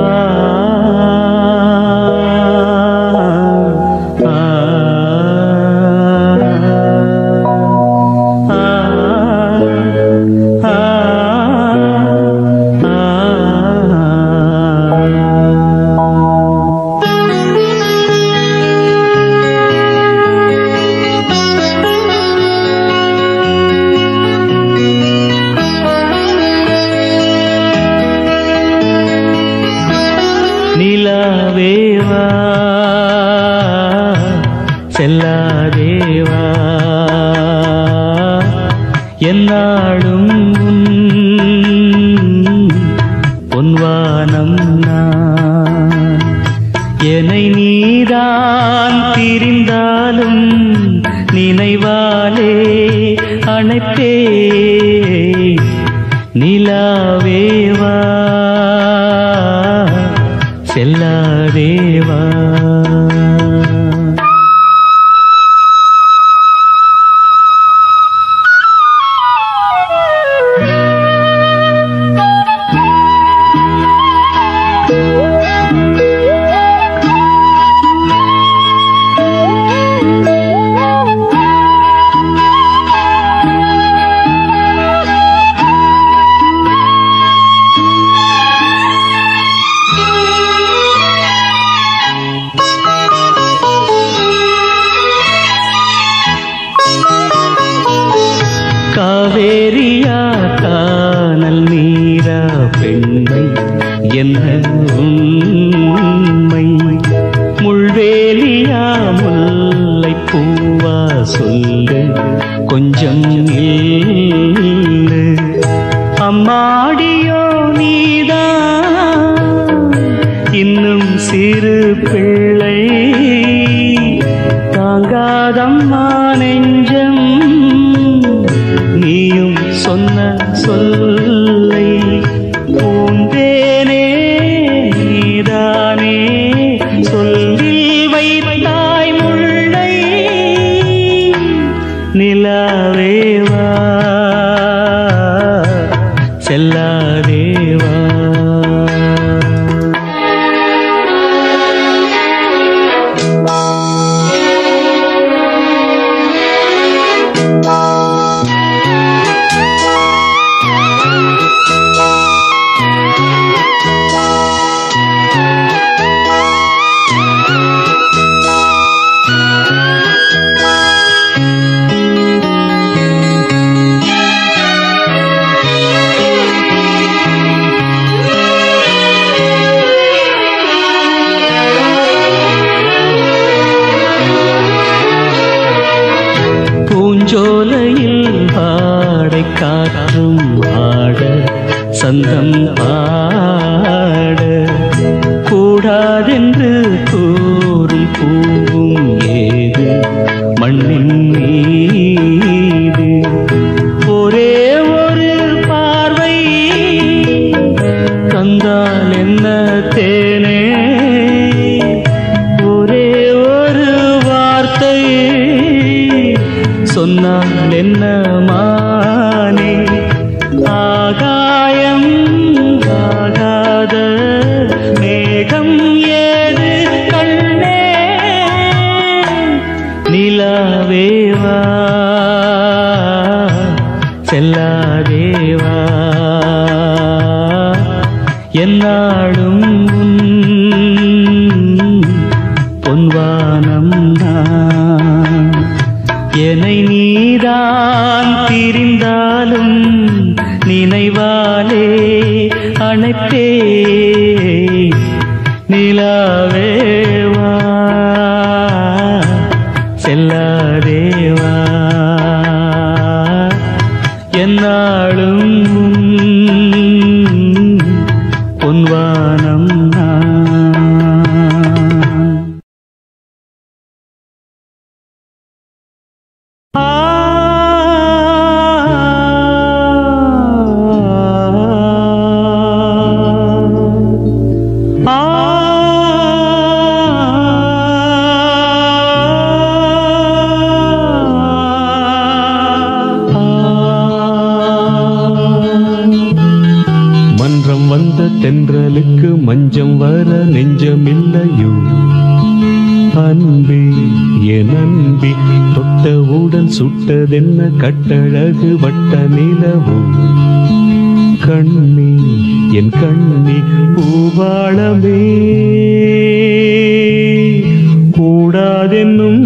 ஆ, ஆ, ஆ, ஆ. நிலாவேவா செல்லாதேவா என்னாடும் உன் பொன்வானம் நான் என்னை நீதான் திரிந்தாலும் நினைவாலே அணைப்பே நிலாவேவா செல்லாதேவா காவேரியா கானல் நீரா பெண்மை என்ன உண்மை முள்வேலியா முல்லை பூவா சொல்லு கொஞ்சம் நில்லு அம்மாடியோ நீதான் இன்னும் சிறு பிள்ளை தாங்காதம்மா நெஞ்சம் நீயும் சொன்ன சொல்லை பூந்தேனே நீதானே சொல்லில் வைத்தாய் முல்லை நிலாவேவா செல்லாதேவா பூஞ்சோலையில் பாடை காற்றும் ஆட சந்தம் ஆட கூடாதென்று கூறும் பூவும் ஏது மண்ணின் மீது ஒரே ஒரு பார்வை தந்தால் என்ன தேனே ஒரே ஒரு வார்த்தை சொன்னால் என்ன மானே ஆகாயம் ஆகாத மேகம் ஏது கண்ணே நிலாவேவா செல்லாதேவா என்னாடும் உன் பொன்வானம் நான் என்னை நீதான் திரிந்தாலும் நினைவாலே அணைப்பே நிலாவேவா செல்லாதேவா என்னாலும் பொன்வானம் நான் ஆ ஆ மன்றம் வந்த தென்றலுக்கு மஞ்சம் வர நெஞ்சமில்லையோ அன்பே என் அன்பே தொட்டவுடன் சுட்டதென்ன கட்டழகு வட்ட நிலவோ கண்ணே என் கண்ணே பூவாளமே கூடாதென்னும்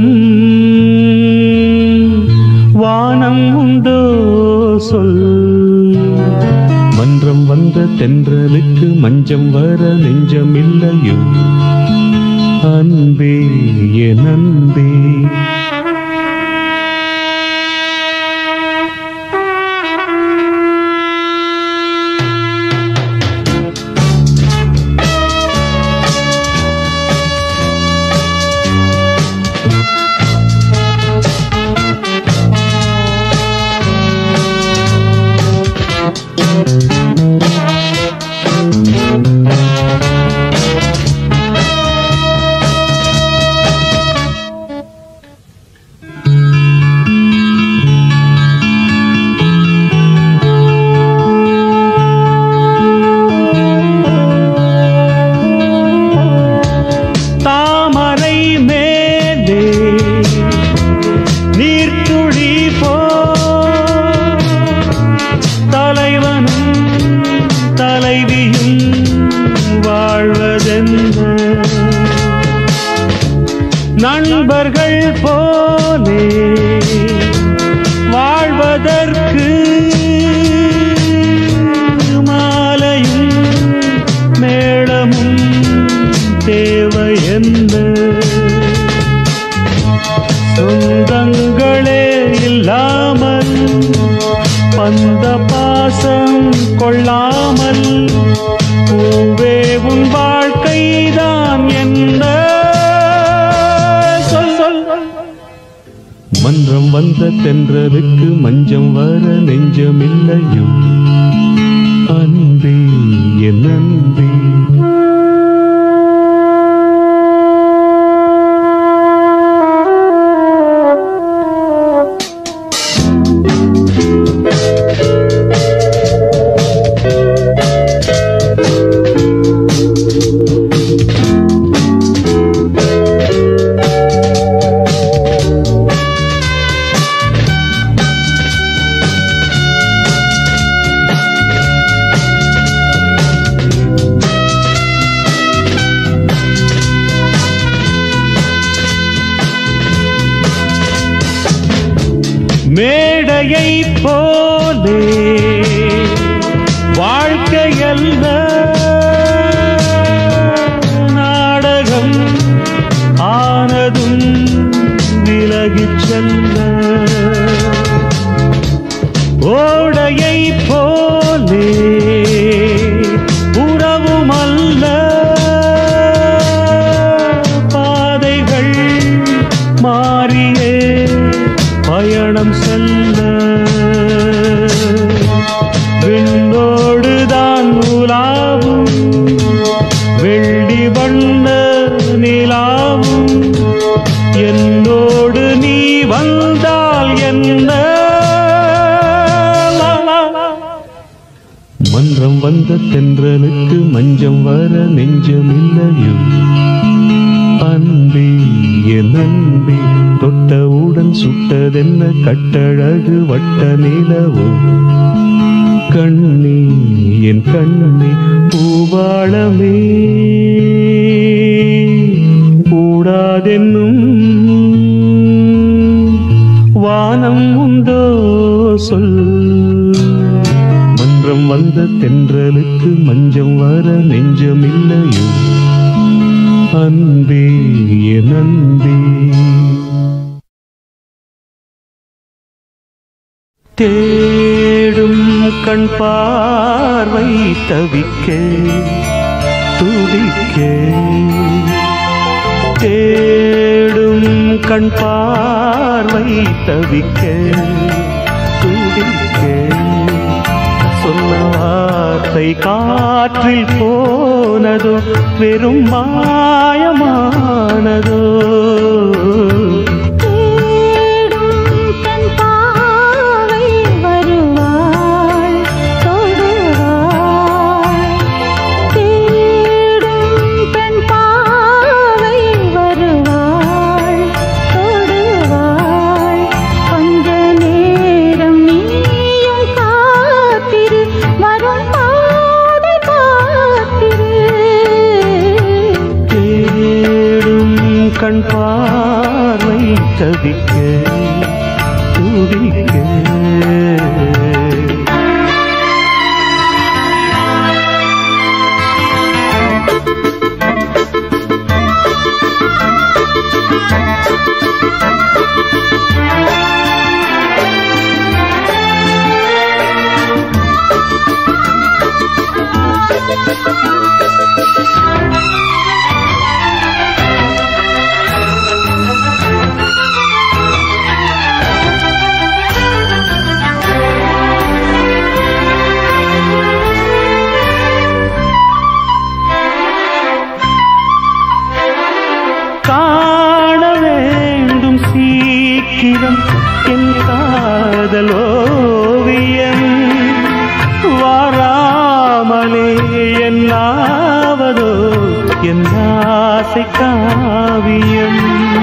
வானம் உண்டோ சொல் மன்றம் வந்த தென்றலுக்கு மஞ்சம் வர நெஞ்சமில்லையோ அன்பே என் அன்பே தாமரை மேலே நீர்த்துளி போ தலைவனும் தலைவியும் வாழ்வதென்ன நண்பர்கள் போலே வாழ்வதற்கு மாலையும் மேளமும் தேவை என்ன சொந்தங்களே இல்லாமல் பந்த பாசம் கொள்ளாமல் பூவே உன் வாழ்க்கைதான் என்ன சொல் சொல் மன்றம் வந்த தென்றலுக்கு மஞ்சம் வர நெஞ்சமில்லையோ அன்பே என் அன்பே மேடையை போலே வாழ்க்கையல்ல நாடகம் ஆனதும் விலகிச் செல்ல ஓடையை போலே உறவும் அல்ல பாதைகள் மாறியே பயணம் செல்ல விண்ணோடுதான் உலாவும் வெள்ளி வண்ண நிலாவும் என்னோடு நீ வந்தால் என்ன மன்றம் வந்த தென்றலுக்கு மஞ்சம் வர நெஞ்சமில்லையோ அன்பே என் அன்பே தொட்டவுடன் சுட்டதென்ன கட்டழகு வட்ட நிலவோ கண்ணே என் கண்ணே பூவாளமே கூடாதென்னும் வானம் உண்டோ சொல் மன்றம் வந்த தென்றலுக்கு மஞ்சம் வர நெஞ்சமில்லையோ அன்பே என் அன்பே தேடும் கண் பார்வை தவிக்க துடிக்க தேடும் கண் பார்வை தவிக்க துடிக்க சொன்ன வார்த்தை காற்றில் போனதோ வெறும் மாயமானதோ தேடும் கண் பாவை வருவாள் தொடுவாள் தேடும் கண் பார்வை தவிக்க துடிக்க காண வேண்டும் சீக்கிரம் என் காதல் ஓவியம் வாராமலே என்னாவதோ என் ஆசை காவியம்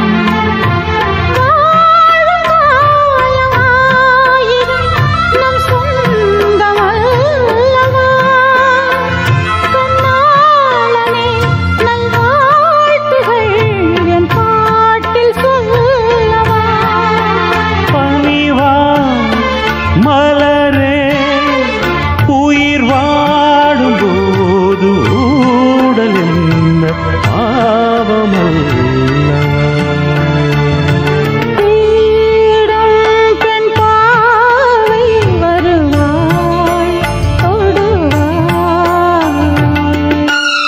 நம் சொந்தமல்லவா கண்ணாளனே நல்வாழ்த்துகள் என் பாட்டில் சொல்லவா பணிவா மலரே உயிர் வாடும் போது ஊடல் என்ன பாவமல்லவா தேடும் பெண் பாவை வருவாள் தொடுவாள்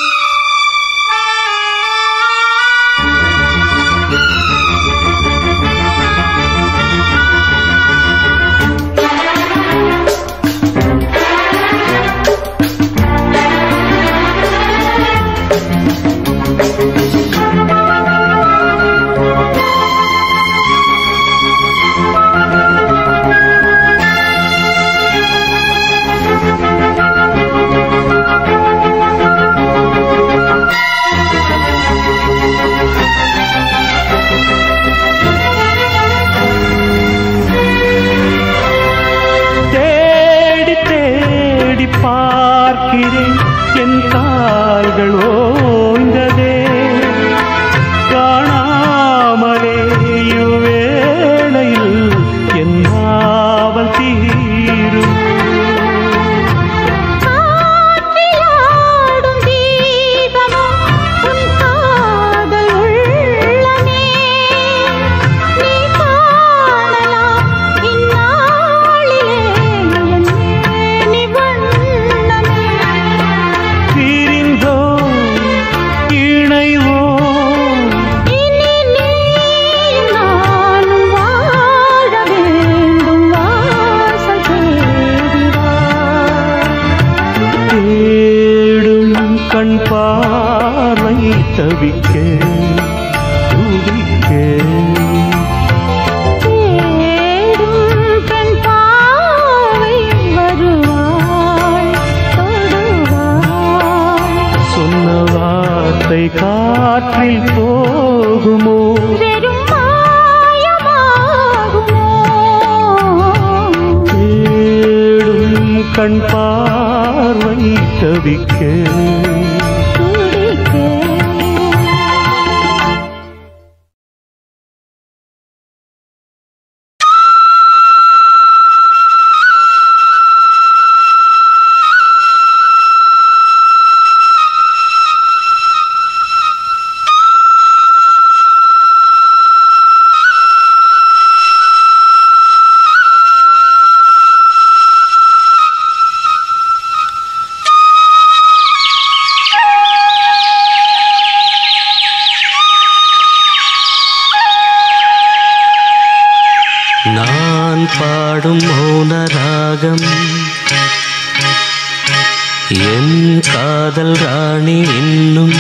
தேடி தேடி பார்க்கிறேன் என் கால்கள் ஓய்ந்ததே காணாமலே இவ்வேளையில் என் ஆவல் தீரும் காற்றிலாடும் தீபமோ உன் காதல் உள்ளமே நீ காணலாம் இந்நாளிலே என் மேனி வண்ணமே பிரிந்தோ இணைவோ இனி நீயும் நானும் வாழ வேண்டும் வாசல் தேடிவா தேடும் கண் பார்வை தவிக்க துடிக்க தேடும் பெண் பாவை வருவாள் தொடுவாள் சொன்ன வார்த்தை காற்றில் போகுமோ வெறும் மாயமாகுமோ தேடும் கண் பார்வை தவிக்க துடிக்க நான் பாடும் மௌன ராகம் என் காதல் ராணி இன்னும்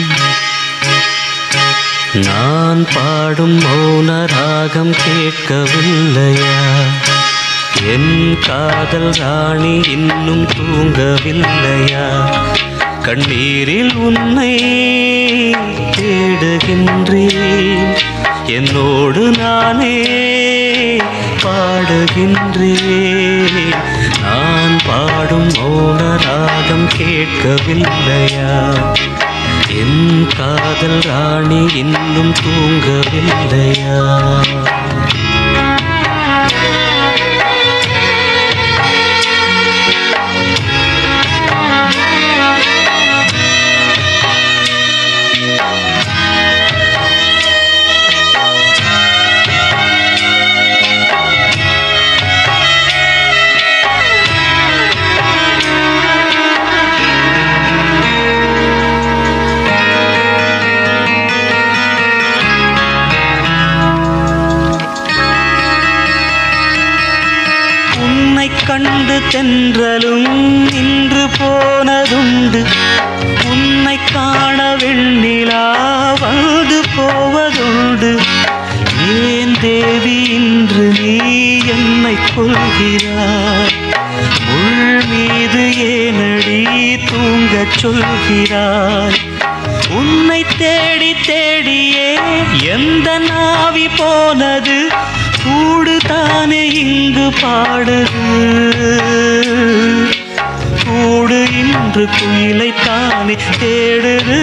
நான் பாடும் மௌன ராகம் கேட்கவில்லையா என் காதல் ராணி இன்னும் தூங்கவில்லையா கண்ணீரில் உன்னை தேடுகின்றேன் என்னோடு நானே பாடுகின்றேன் நான் பாடும் மௌன ராகம் கேட்கவில்லையா என் காதல் ராணி இன்னும் தூங்கவில்லையா உன்னை கண்டு தென்றலும் நின்று போனதுண்டு உன்னை காண வெண்ணிலா வந்து போவதுண்டு ஏன் தேவி இன்று நீ என்னை கொள்கிறாய் முள் மீது ஏனடி தூங்கச் சொல்கிறாய் உன்னை தேடி தேடியே எந்த நாவி போனது கூடு தானே இங்கு பாடுது கூடு இன்று குயிலை தானே தேடுது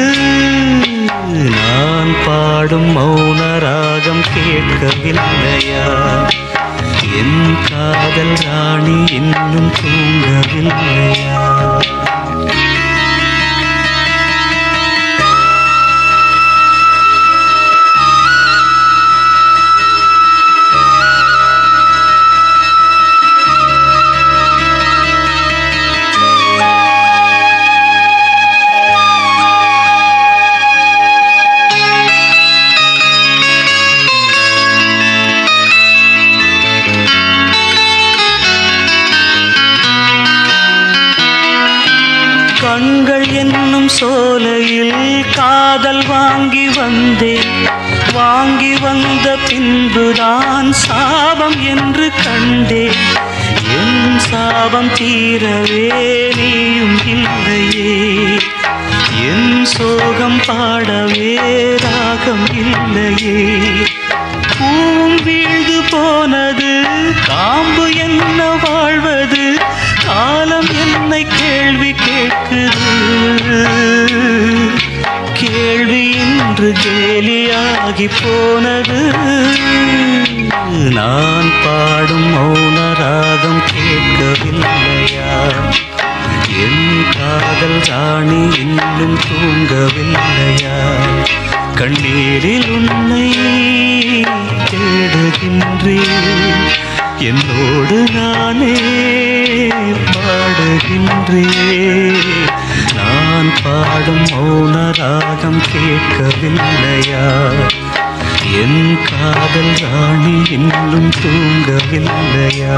நான் பாடும் மௌன ராகம் கேட்கவில்லையா என் காதல் ராணி இன்னும் தூங்கவில்லையா கண்கள் என்னும் சோலையில் காதல் வாங்கி வந்தேன் வாங்கி வந்த பின்புதான் சாபம் என்று கண்டேன் என் சாபம் தீரவே நீயும் இல்லையே என் சோகம் பாடவே ராகம் இல்லையே பூவும் வீழ்ந்து போனது காம்பு என்ன வாழ்வது காலம் என்னை கேள்வி கேட்குது கேள்வி இன்று கேலியாகி போனது நான் பாடும் மௌன ராகம் கேட்கவில்லையா என் காதல் ராணி இன்னும் தூங்கவில்லையா கண்ணீரில் உன்னை தேடுகின்றேன் என்னோடு நானே பாடுகின்றேன் நான் பாடும் மௌன ராகம் கேட்கவில்லையா என் காதல் ராணி இன்னும் தூங்கவில்லையா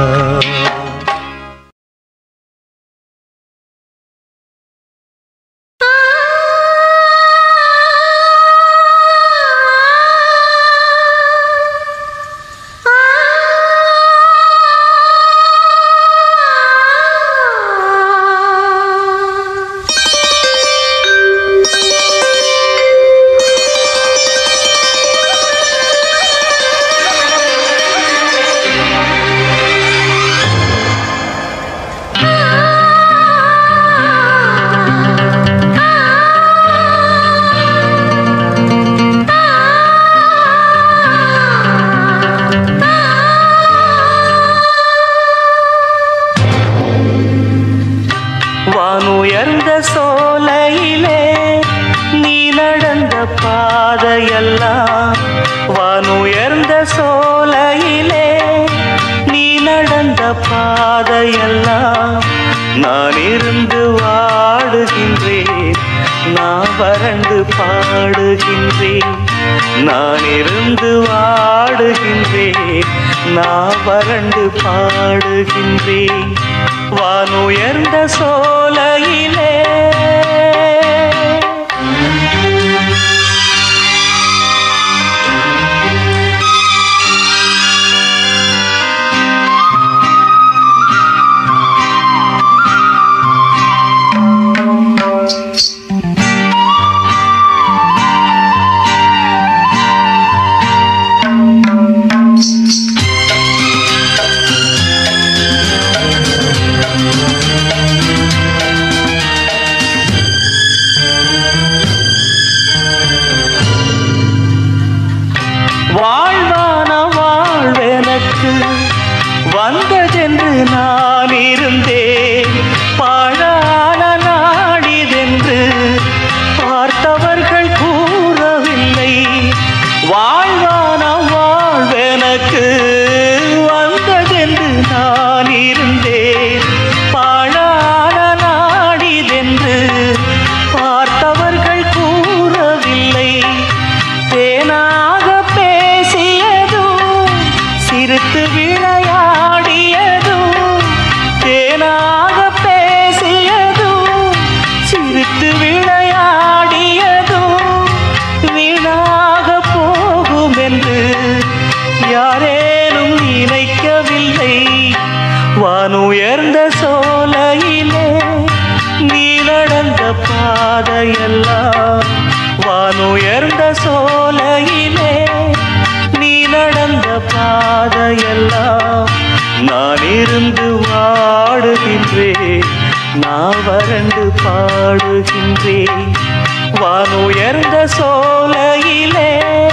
வானுயர்ந்த சோலையிலே நீ நடந்த பாதையெல்லாம் வானுயர்ந்த சோலையிலே நீ நடந்த பாதையெல்லாம் நான் இருந்து வாடுகின்றேன் நான் வறண்டு பாடுகின்றேன் நான் இருந்து வாடுகின்றேன் நான் வறண்டு பாடுகின்றேன் வானுயர்ந்த சோலையிலே பாதையெல்லாம் வானுயர்ந்த சோலையிலே நீ நடந்த பாதையெல்லாம் நான் இருந்து வாடுகின்றேன் நான் வறண்டு பாடுகின்றேன் வானுயர்ந்த சோலையிலே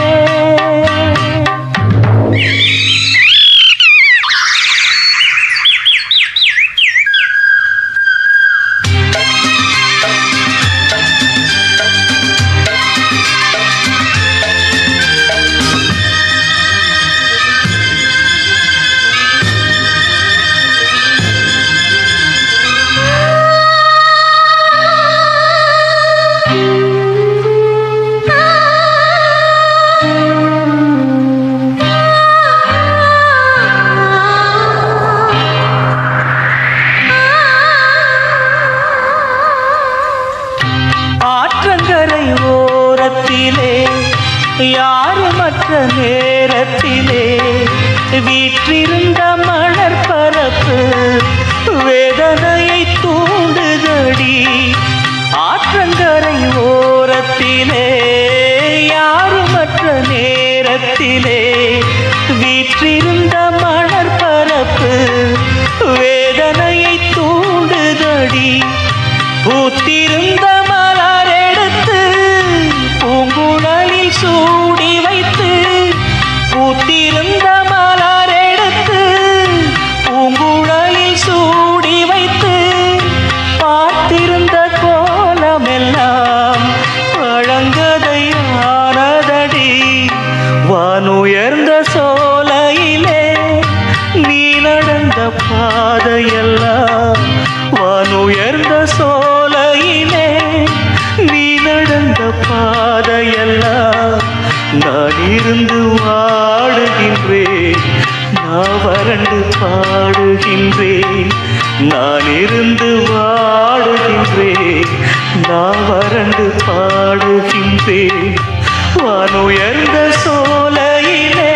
ஆற்றங்கரை ஓரத்திலே யாருமற்ற நேரத்திலே வீற்றிருந்த மலர் பரப்பு வேதனையை தூண்டுதடி ஆற்றங்கரை ஓரத்திலே யாருமற்ற நேரத்திலே வீற்றிருந்த மலர் பரப்பு வேதனையை தூண்டுதடி பூத்திருந்த மலர் எடுத்து பூங்குழலில் சூடி வைத்து பூத்திருந்த மலர் எடுத்து பூங்குழலில் சூடி வைத்து பார்த்திருந்த கோலமெல்லாம் பழங்கதையானதடி வானுயர்ந்த சோலையிலே நீ நடந்த பாதையெல்லாம் வானுயர்ந்த சோலையிலே நீ நடந்த பாதையெல்லாம் நான் இருந்து வாடுகின்றேன் நான் வறண்டு பாடுகின்றேன் நான் இருந்து வாடுகின்றேன் நான் வறண்டு பாடுகின்றேன் வானுயர்ந்த சோலையிலே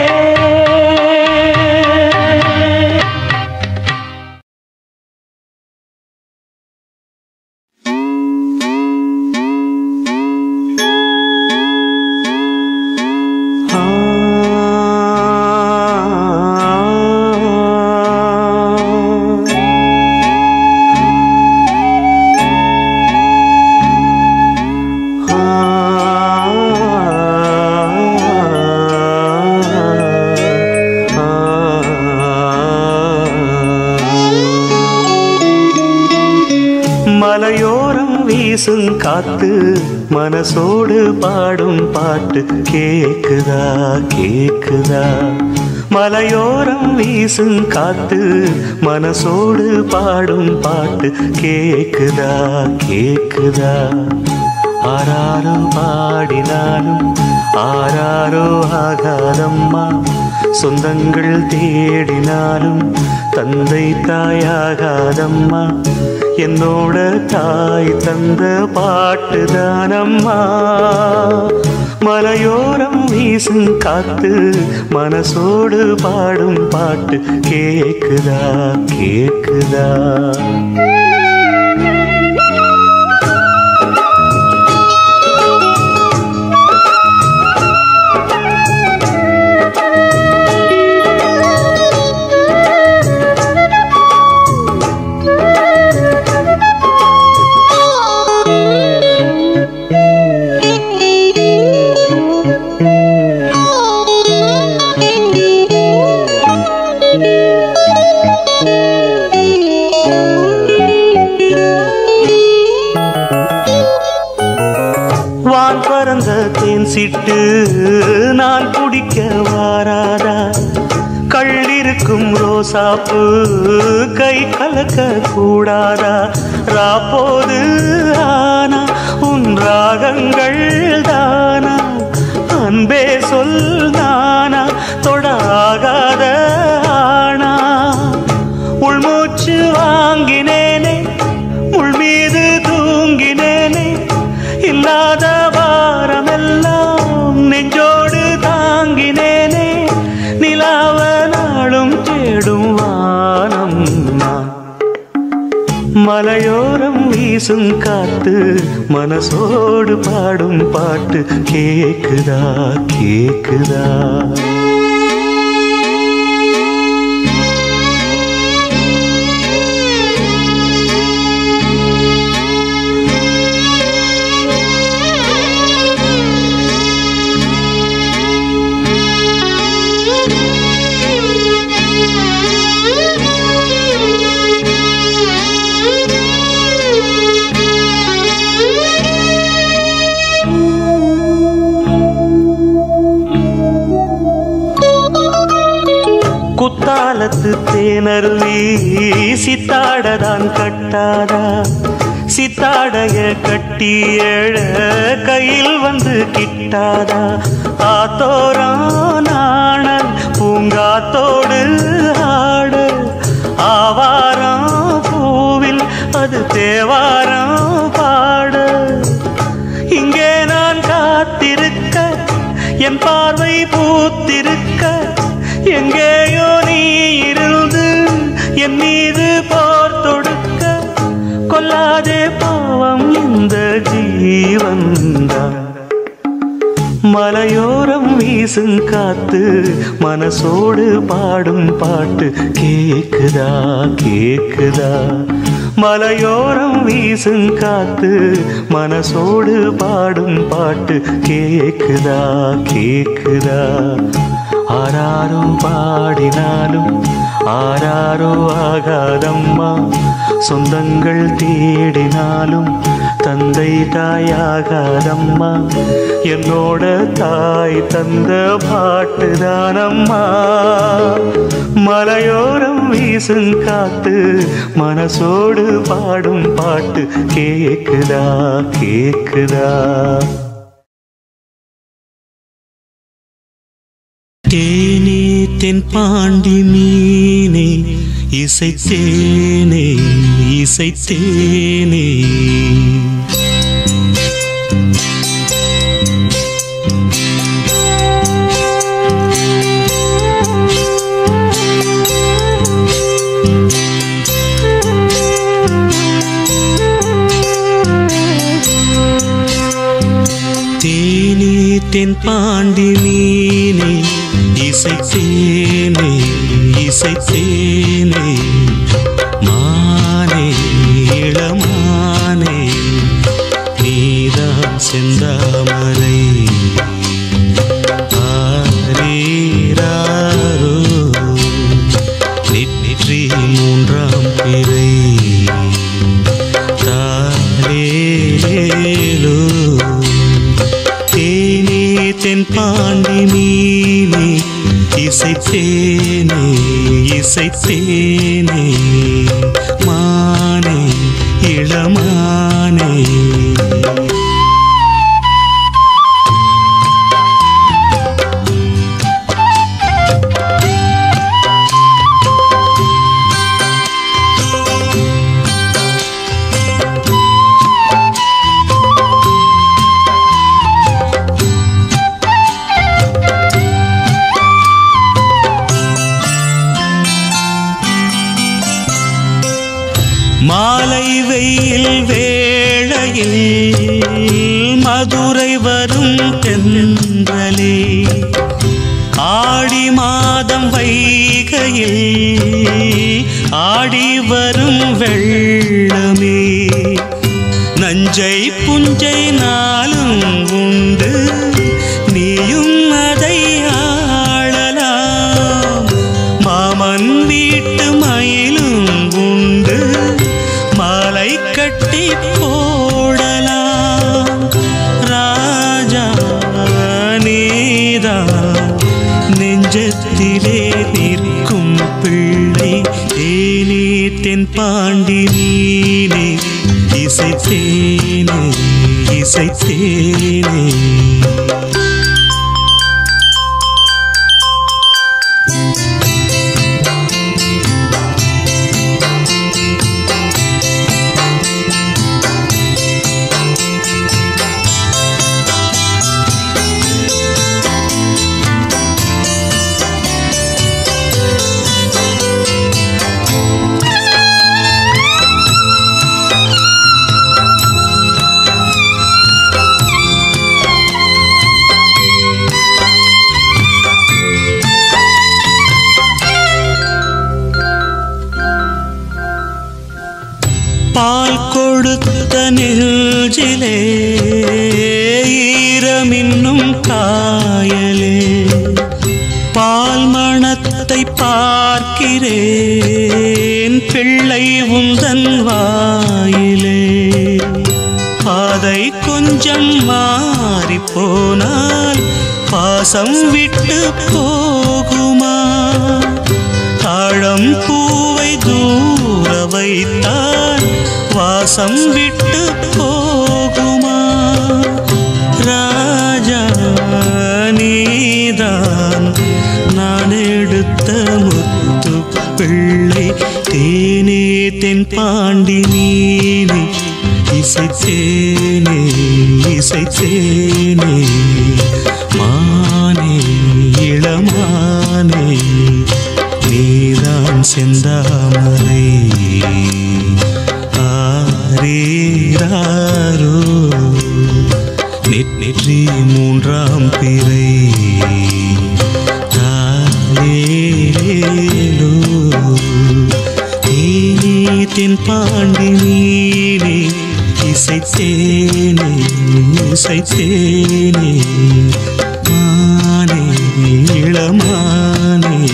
மலையோரம் வீசும் காத்து மனசோடு பாடும் பாட்டு கேக்குதா கேக்குதா மலையோரம் வீசும் காத்து மனசோடு பாடும் பாட்டு கேக்குதா கேக்குதா ஆராரோ பாடினாலும் ஆராரோ ஆகாதம்மா சொந்தங்கள் தேடினாலும் தந்தை தாயாகாதம்மா என்னோட தாய் தந்த பாட்டுதானம்மா மலையோரம் வீசும் காத்து மனசோடு பாடும் பாட்டு கேக்குதா கேக்குதா வான் பறந்த தேன் சிட்டு நான் குடிக்க வாராதா கள்ளிருக்கும் ரோசாப்பு கை கலக்க கூடாதா ராப்போது ஆனா உன் ராகங்கள் தானா அன்பே சொல் நானா தொடாகாத ஆனா உள்மூச்சு வாங்கினேனே உள் மீது தூங்கினேனே இல்லாத வாரமெல்லாம் நெஞ்சோடு தாங்கினேனே நிலாவ நாளும் தேடும் வானம் நான் மலையோரம் வீசும் வீசும் காத்து மனசோடு பாடும் பாட்டு கேக்குதா கேக்குதா குத்தாலத்து தேனருவி சித்தாடதான் கட்டாதா சித்தாடைய கட்டி எழ கையில் வந்து கிட்டாதா ஆத்தோரானாணன் பூங்காத்தோடு ஆட ஆவாரம் பூவில் அது தேவாரம் பாட இங்கே நான் காத்திருக்க என் பார்வை பூத்திருக்க எங்கேயோ நீ இருந்து என் மீது போர் தொடுக்க கொல்லாதே பாவம் இந்த ஜீவன்தான் மலையோரம் வீசும் காத்து மனசோடு பாடும் பாட்டு கேக்குதா கேக்குதா மலையோரம் வீசும் காத்து மனசோடு பாடும் பாட்டு கேக்குதா கேக்குதா ஆராரோ பாடினாலும் ஆராரோ ஆகாதம்மா சொந்தங்கள் தேடினாலும் தந்தை தாயாகாதம்மா என்னோட தாய் தந்த பாட்டுதானம்மா மலையோரம் வீசும் காத்து மனசோடு பாடும் பாட்டு கேக்குதா கேக்குதா தேனே தென் பாண்டி மீனே இசைத்தேனே இசைத்தேனே தேனே தென் பாண்டி மீனே இசைத்தேனே இசைத்தேனே மானே இளமானே நீதான் செந்தாமரை ஆரீராரோ நெற்றி மூன்றாம் பிறை தாலேலேலோ தேனே தென் பாண்டி மீனே இசைத்தேனே இசைத்தேனே மானே இளமானே மாலை வெயில் வேளையில் மதுரை வரும் தென்றலே ஆடி மாதம் வைகையில் ஆடி வரும் வெள்ளமே நஞ்சை புஞ்சை நாளும் உண்டு நீயும் அதை ஆளலாம் மாமன் வீட்டு மயிலும் உண்டு மாலை கட்டி போடலாம் ராஜா நீதா நெஞ்சத்திலே நிற்கும் பிள்ளை ஏனே தென் பாண்டி நீனே இசைத்தேனே இசைத்தேனே நெஞ்சிலே ஈரமின்னும் காயலே பால் மணத்தை பார்க்கிறேன் பிள்ளை உந்தன் வாயிலே பாதை கொஞ்சம் மாறி போனால் பாசம் விட்டு போகுமா தாழம் பூவை தூர வைத்தால் வாசம் விட்டு போகுமா ராஜா நீதான் நான் எடுத்த முத்து பிள்ளை தேனே தென் பாண்டி நீனே இசைத்தேனே இசைத்தேனே மானே இளமானே நீதான் செந்தாமரை ஆரீராரோ நெற்றி மூன்றாம் பிறை தாலேலோ தேனே தென் பாண்டி நீனே இசைத்தேனே இசைத்தேனே மானே இளமானே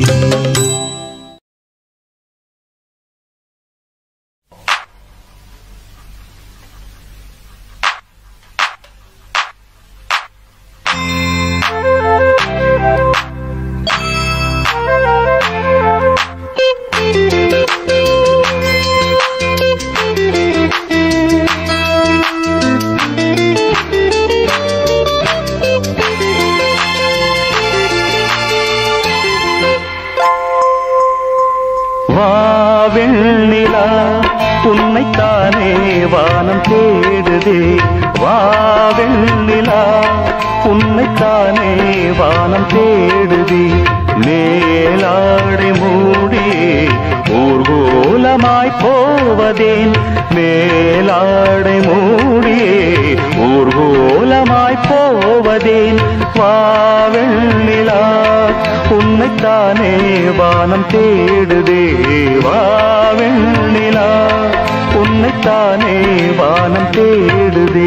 வாவெண்ணிலா உன்னைத்தானே வானம் தேடுதே வாவெண்ணிலா உன்னைத்தானே வானம் தேடுதே மேலாடை மூடி ஊர்கோலமாய் போவதேன் மேலாடை மூடியே ஊர்கோலமாய் போவதேன் வாவெண்ணிலா உன்னைத்தானே வானம் தேடுதே வாவெண்ணிலா உன்னைத்தானே வானம் தேடுதே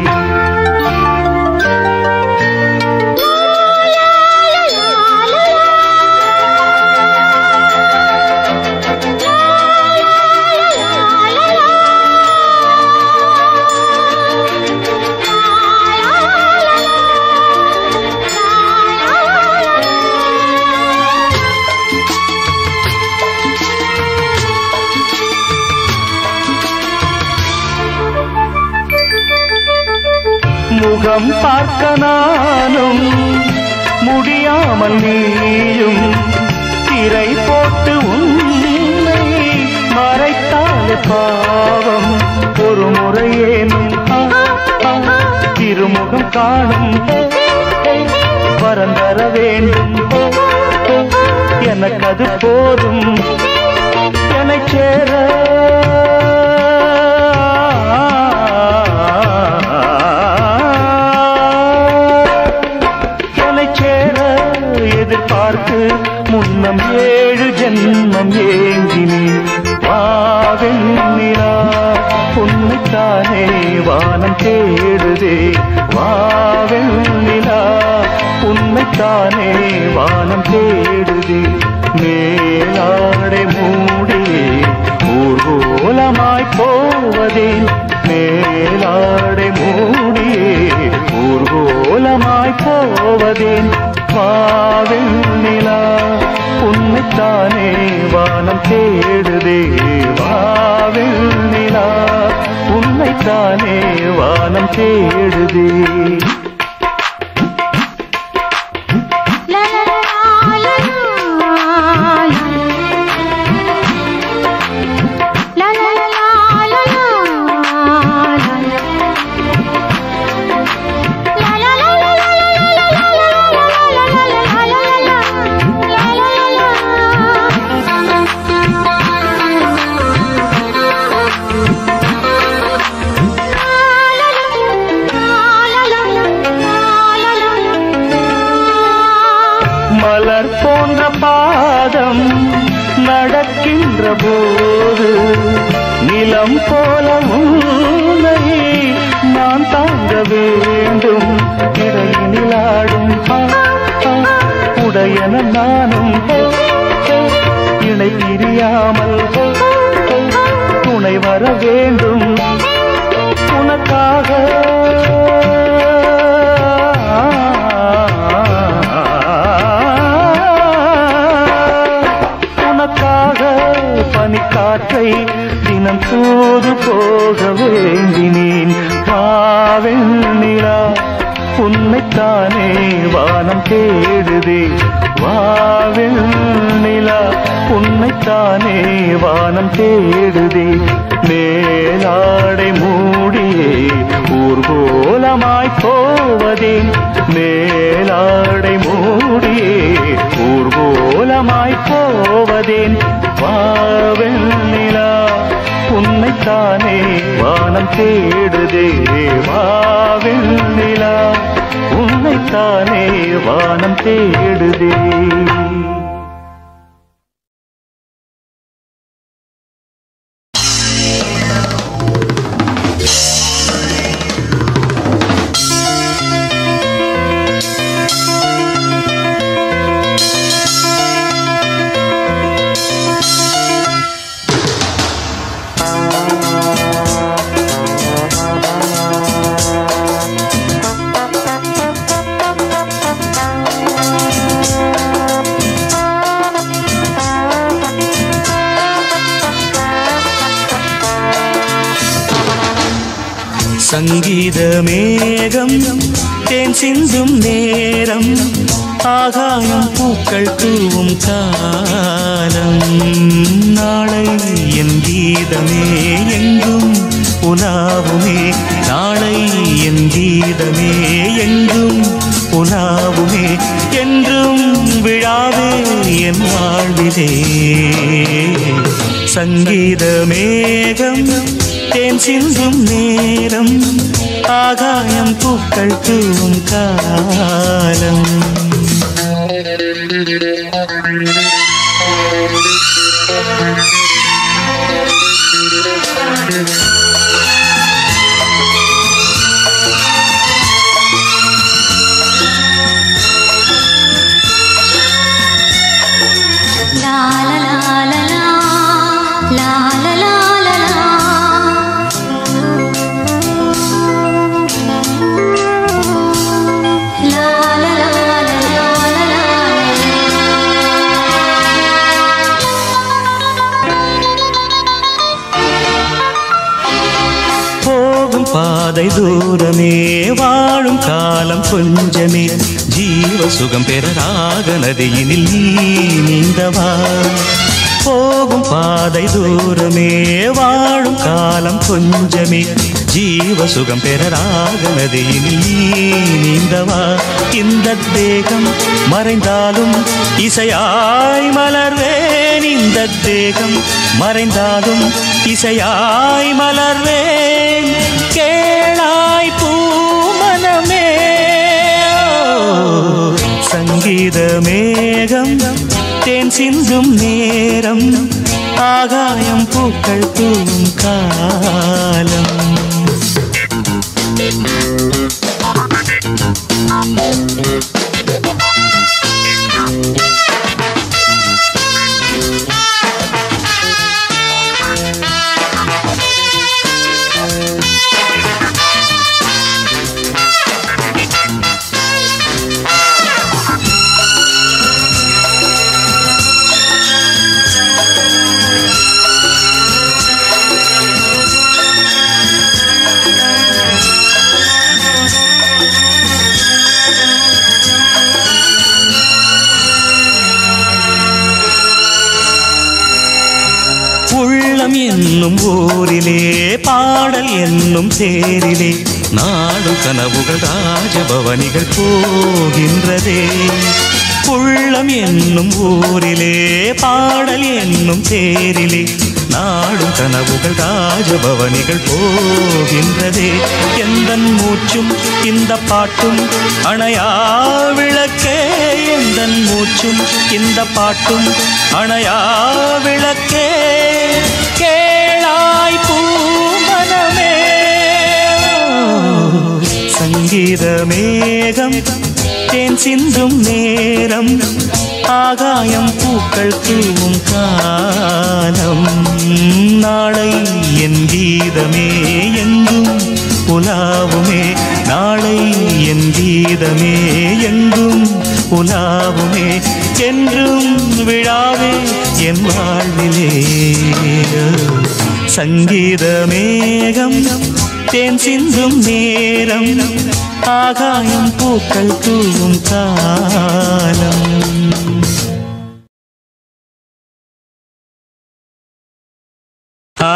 முகம் பார்க்க நானும் முடியாமல் நீயும் திரை போட்டு உன்னை மறைத்தாலே பாவம் ஒரு முறையேனும் ஆ, ஆ, திருமுகம் காணும் வரம் தர வேண்டும் எனக்கு அது போதும் எனச் சேர எனச் சேர எதிர்பார்த்து முன்னம் ஏழு ஜென்மம் ஏங்கினேன் வாவெண்ணிலா உன்னைத்தானே வானம் தேடுதே வாவெண்ணிலா உன்னைத்தானே வானம் தேடுதே மேலாடை மூடியே ஊர்கோலமாய் போவதேன் மேலாடை மூடியே ஊர்கோலமாய் போவதேன் வாவெண்ணிலா உன்னைத்தானே வானம் தேடுதே வாவெண்ணிலா உன்னைத்தானே வானம் தேடுதே மலர் போன்ற பாதம் நடக்கின்ற போது நிலம் போல உன்னை என நானும் இணை பிரியாமல் துணை வர வேண்டும் உனக்காக உனக்காக பனிக்காற்றை தினம் தூது போக வேண்டினேன் பாவெண் நிலா உன்னைத்தானே வானம் தேடுதே வாவெண் நிலா உன்னைத்தானே வானம் தேடுதே மேலாடை மூடியே ஊர்கோலமாய் போவதே மேலாடை மூடியே ஊர்கோலமாய் போவதேன் வாவெண்ணிலா உன்னைத்தானே வானம் தேடுதே வாவெண்ணிலா உன்னைத்தானே வானம் தேடுதே சங்கீத மேகம் தேன் சிந்தும் நேரம் ஆகாயம் பூக்கள் தூவும் காலம் நாளை என் கீதமே எங்கும் உலாவுமே நாளை என் கீதமே எங்கும் உலாவுமே என்றும் விழாவே என் வாழ்விலே சங்கீத மேகம் தேன் சிந்தும் நேரம் ஆகாயம் பூக்கள் தூவும் காலம் லா லா லா லா லா லா லா லா லா லா லா லா லா லா லா போகும் பாதை தூரமே வாழும் காலம் கொஞ்சமே ஜீவ சுகம் பெற ராக நதியினில் நீ நீந்தவா போகும் பாதை தூரமே வாழும் காலம் கொஞ்சமே ஜீவ சுகம் பெற ராக நதியினில் நீ நீந்தவா இந்த தேகம் மறைந்தாலும் இசையாய் மலர்வேன் இந்த தேகம் மறைந்தாலும் இசையாய் மலர்வேன் கேளாய் பூமனமே சங்கீத மேகம் தேன் சிந்தும் நேரம் ஆகாயம் பூக்கள் தூவும் காலம் உள்ளம் என்னும் ஊரிலே பாடல் என்னும் தேரிலே நாடும் கனவுகள் ராஜபவனிகள் போகின்றதே உள்ளம் என்னும் ஊரிலே பாடல் என்னும் தேரிலே நாடும் கனவுகள் ராஜபவனிகள் போகின்றதே எந்த மூச்சும் இந்த பாட்டும் அணையா விளக்கே எந்த மூச்சும் இந்த பாட்டும் அணையா விளக்கே கேளாய் பூமனமே சங்கீத மேகம் தேன் சிந்தும் நேரம் ஆகாயம் பூக்கள் தூவும் காலம் நாளை என் கீதமே எங்கும் உலாவுமே நாளை என் கீதமே எங்கும் உலாவுமே என்றும் விழாவே என் வாழ்விலே சங்கீத மேகம் தேன் சிந்தும் நேரம் ஆகாயம் பூக்கள் தூவும் காலம் ஆ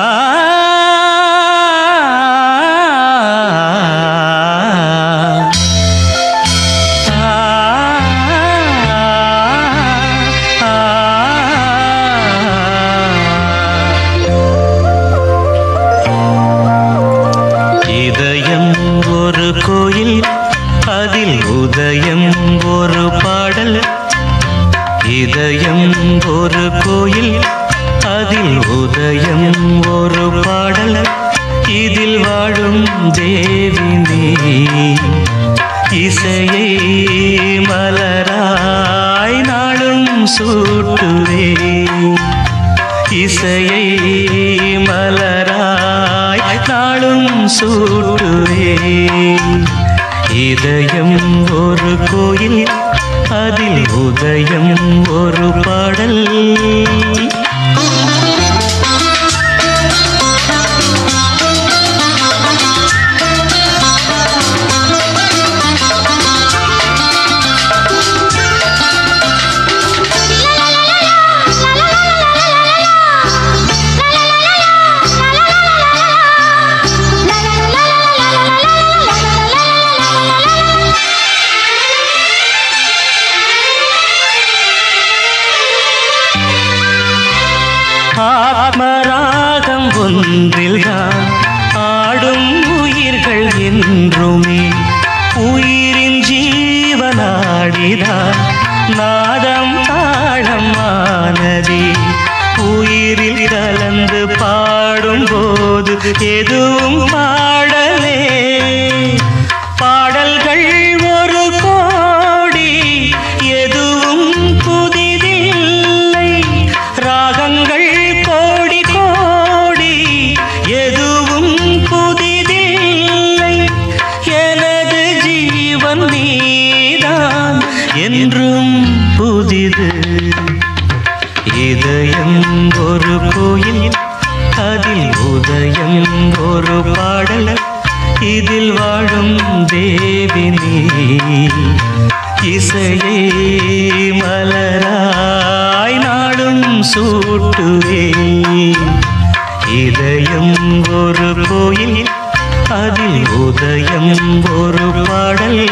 இதயம் ஒரு கோயில் அதில் உதயம் ஒரு பாடல் இதயம் ஒரு கோயில் அதில் உதயம் ஒரு பாடல் இதில் வாழும் தேவி நீ இசையை மலராய் நாளும் சூட்டுவே இசையை மலராய் நாளும் சூட்டுவே இதயம் ஒரு கோயில் அதில் உதயம் ஒரு பாடல் ஆத்மராகம் ஒன்றில்தான் ஆடும் உயிர்கள் என்றுமே உயிரின் ஜீவனாடிதான் நாதம் தாளம் ஆனதே உயிரில் கலந்து பாடும்போது எதுவும் பாடலே பாடல்கள் ஒரு கோடி எதுவும் புதிதில்லை ராகங்கள் கோடி கோடி எதுவும் புதிதில்லை எனது ஜீவன் நீதான் என்றும் புதிது இதயம் ஒரு கோயில் அதில் உதயம் ஒரு பாடல் இதில் வாழும் தேவி நீ இசையே மலராய் நாடும் சூட்டுவே இதயம் ஒரு கோயில் அதில் உதயம் ஒரு பாடல்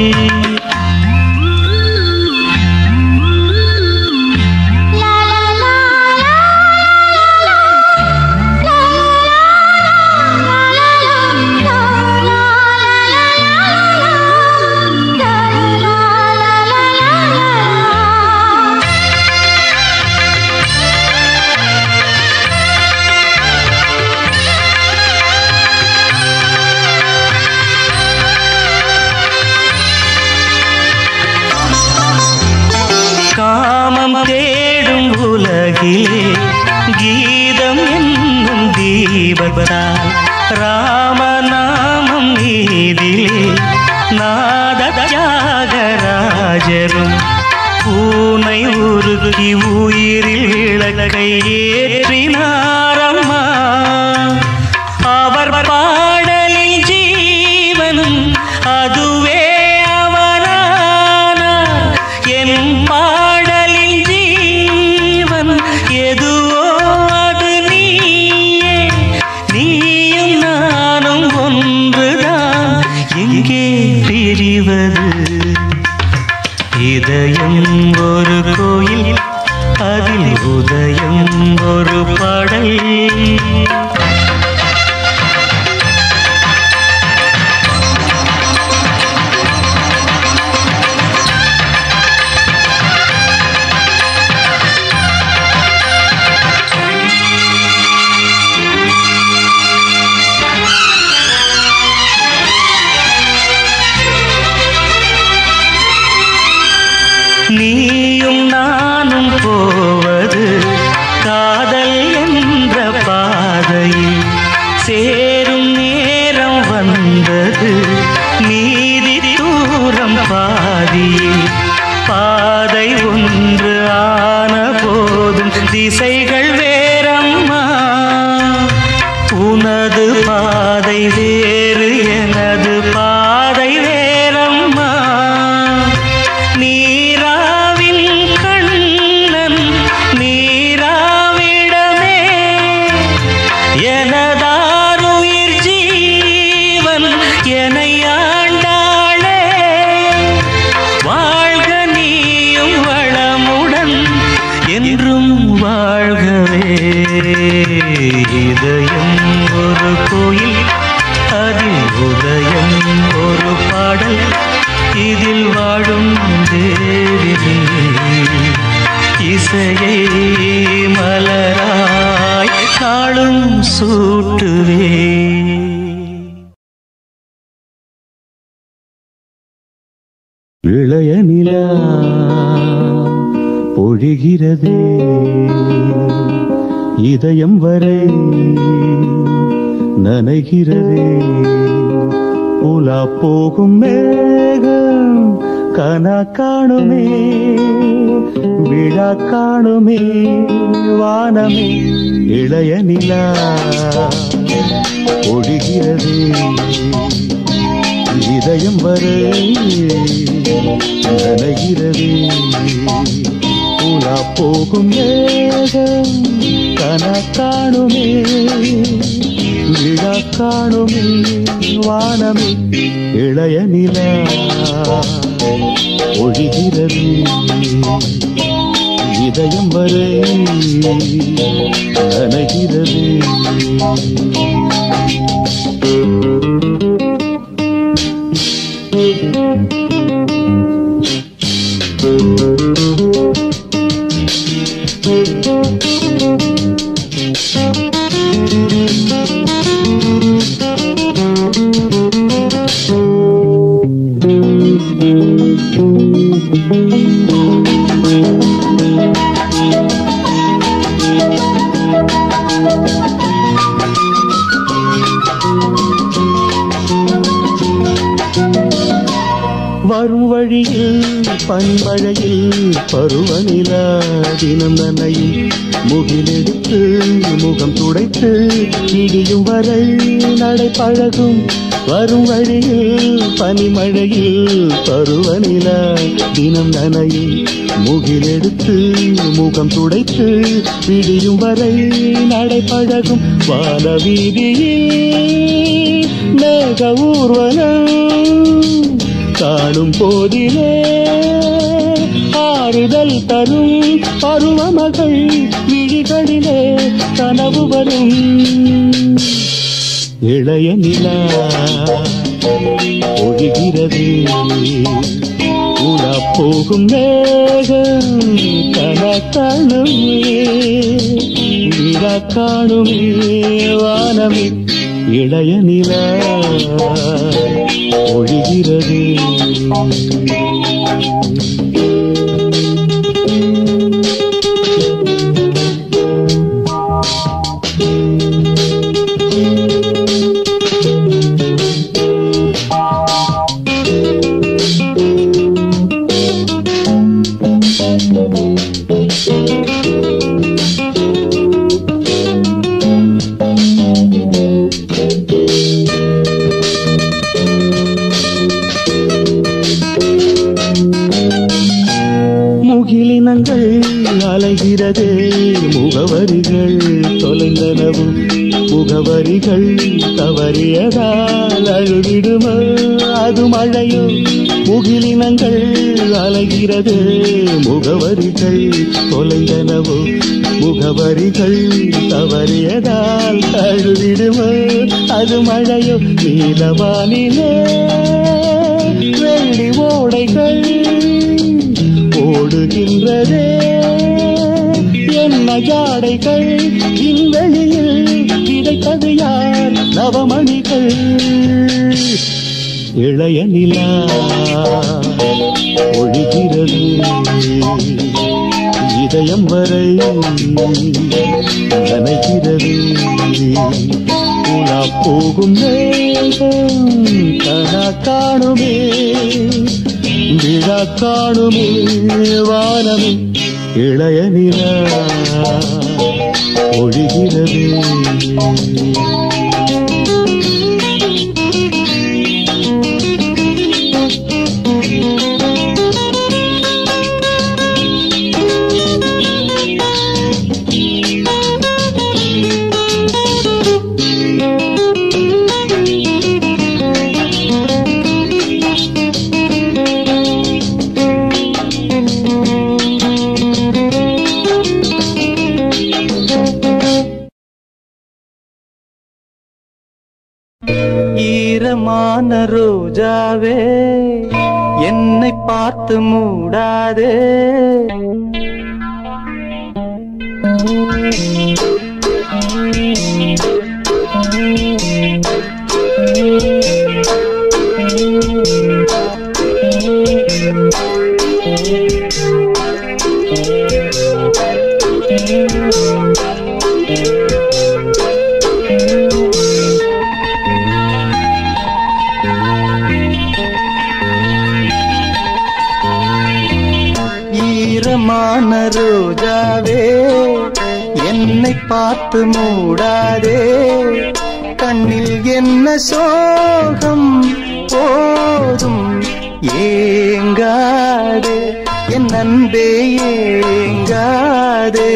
காமம் தேடும் உலகிலே கீதம் என்னும் தீபத்தால் ராமநாமம் நீதிலே நாத தியாகராஜரும் பூனை உருகி உயிரில் விளக்கை ஏற்றினாரம்மா அவர் பாடலில் ஜீவனும் அதுவே அவரானார் என் பாடலில் ஜீவன் எதுவோ அது நீயே நீயும் நானும் ஒன்றுதான் எங்கே பிரிவது இதயம் ஒரு கோயில் அதில் உதயம் ஒரு பாடல் நீயும் நானும் போவது காதல் என்ற பாதையில் சேரும் நேரம் வந்தது நீதி தூரம் பாதியில் பாதை ஒன்று ஆன போதும் திசைகள் வேறம்மா உனது பாதை வேறு எனது பாதை வேறம்மா நீராவின் கண்ணன் நீராவிடமே எனதாருயிர் ஜீவன் என்னை ஆண்டாளே வாழ்க நீயும் வளமுடன் என்றும் வாழ்கவே இதயம் ஒரு கோயில் அதில் உதயம் ஒரு பாடல் இதில் வாழும் தேவி நீ. இசையை மலராய் நாளும் சூட்டுவே இளைய நிலா பொழிகிறதே இதயம் வரை நனைகிறதே உலா போகும் மேகம் கனா காணுமே விழா காணுமே வானமே இளைய நிலா பொழிகிறதே இதயம் வரை நனைகிறது உலா போகும் மேகம் கன காணுமே விழா காணுமே வானமே இளைய நிலா ஒழிகிறது இதயம் வரை நனைகிறது வரும் வழியில் பன்மழையில் பருவநிலா தினம் நனையும் முகிலெடுத்து முகம் துடைத்து இடியும் வரை நடை பழகும் வரும் வழியில் பனிமழையில் பருவநிலா தினம் நனையும் முகிலெடுத்து முகம் துடைத்து விடியும் வரை நடை பழகும் வான வீதியில் மேக ஊர்வலம் காணும் போதிலே ஆறுதல் தரும் பருவமகள் விழிகளிலே கனவு வரும் இளைய நிலா ஒழிகிறது உலா போகும் மேகம் கன காணுமே விழா காணுமே வானமே இளைய நிலா ஒழிகிறது முகிலினங்கள் அலைகிறதே முகவரிகள் தொலைந்தனவும் முகவரிகள் தவறியதால் அழுதிடுமோ அது மழையோ முகிலினங்கள் அலைகிறது முகவரிகள் தொலைந்தனவோ முகவரிகள் தவறியதால் அழுதிடுமோ அது மழையோ நீலவானிலே வெள்ளி ஓடைகள் ஓடுகின்றதே என்ன ஜாடைகள் விண்வெளியில் கிடைத்தது யார் நவமணிகள் இளைய நிலா ஒழிகிறது வரை நனைகிறது உலா போகும் நேரம் கனா காணுமே விழா காணுமே வானமே இளைய நிலா ஒழிகிறது ஈரமான ரோஜாவே என்னை பார்த்து மூடாதே ஈரமான ரோஜாவே என்னை பார்த்து மூடாதே கண்ணில் என்ன சோகம் போதும் ஏங்காதே என் அன்பே ஏங்காதே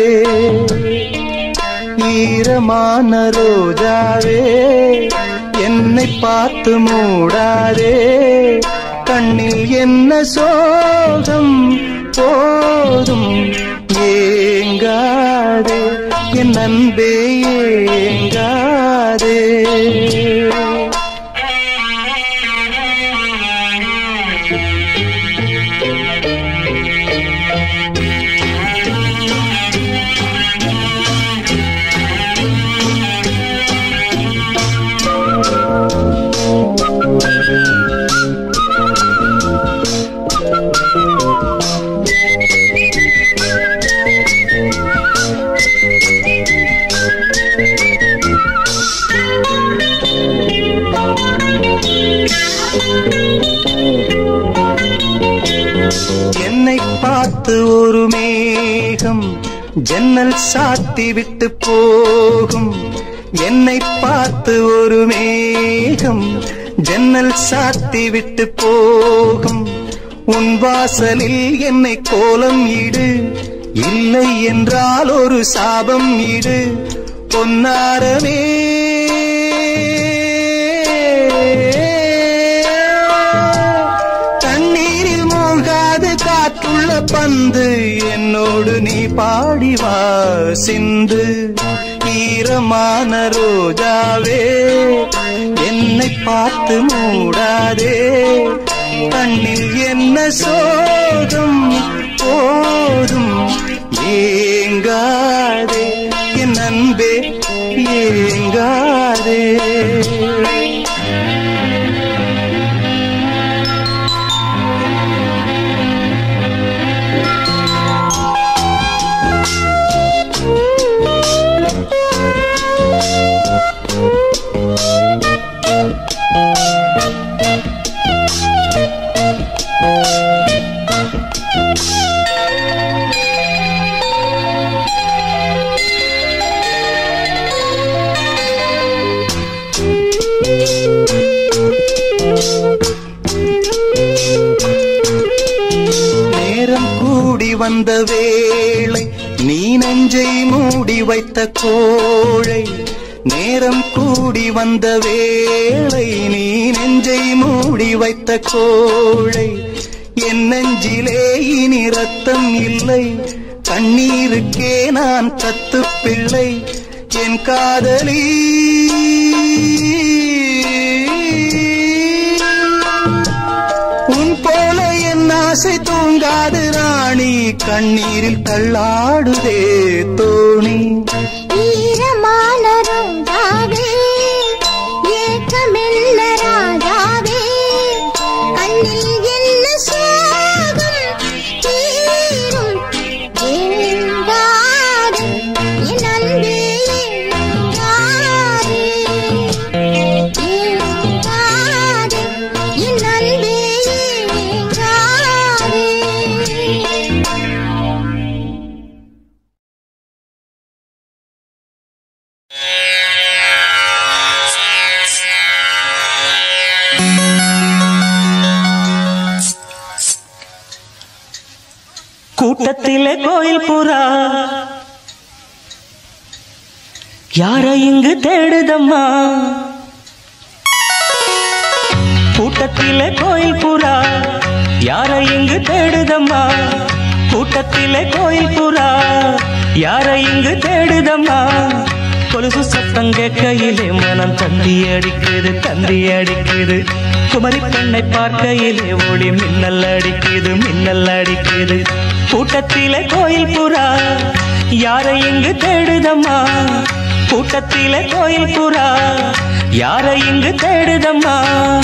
ஈரமான ரோஜாவே என்னை பார்த்து மூடாதே கண்ணில் என்ன சோகம் போதும் ஏங்காதே என் அன்பே ஏங்காதே என்னை பார்த்து ஒரு மேகம் ஜன்னல் சாத்தி விட்டு போகும் என்னை பார்த்து ஒரு மேகம் ஜன்னல் சாத்தி விட்டு போகும் உன் வாசலில் என்னை கோலம் இடு இல்லை என்றால் ஒரு சாபம் இடு பொன்னாரமே தண்ணீரில் மூழ்காது காற்றுள்ள பந்து என்னோடு நீ பாடி வா சிந்து ஈரமான ரோஜாவே என்னை பார்த்து மூடாதே கண்ணில் என்ன சோகம் போதும் ஏங்காதே என் அன்பே ஏங்காதே நேரம் கூடி வந்த வேளை நீ நெஞ்சை மூடி வைத்த கோழை நேரம் கூடி வந்த வேளை நீ நெஞ்சை மூடி வைத்த கோழை என் நெஞ்சிலே இனி ரத்தம் இல்லை கண்ணீருக்கே நான் கத்து பிள்ளை என் காதலி உன் போல என் ஆசை தூங்காது ராணி கண்ணீரில் தள்ளாடுதே தோணி ஈரமான ரோஜாவே ஏக்கமெல்ல ராஜாவே கண்ணில் என்ன சோகம் தீரும் ஏங்காதே கூட்டத்திலே கோயில் புறா யார இங்கு தேடுதம்மா கூட்டத்திலே கோயில் புறா யார இங்கு தேடுதம்மா கூட்டத்திலே கோயில் புறா யார இங்கு தேடுதம்மா கொலுசு சத்தம் கேட்கையிலே மனம் தந்தி அடிக்குது தந்தி அடிக்குது குமரி பெண்ணை பார்க்கையிலே ஒளி மின்னல் அடிக்குது மின்னல் அடிக்குது கூட்டத்திலே கோயில் புறா யாரை இங்கு தேடுதம்மா கூட்டத்திலே கோயில் புறா யாரை இங்கு தேடுதம்மா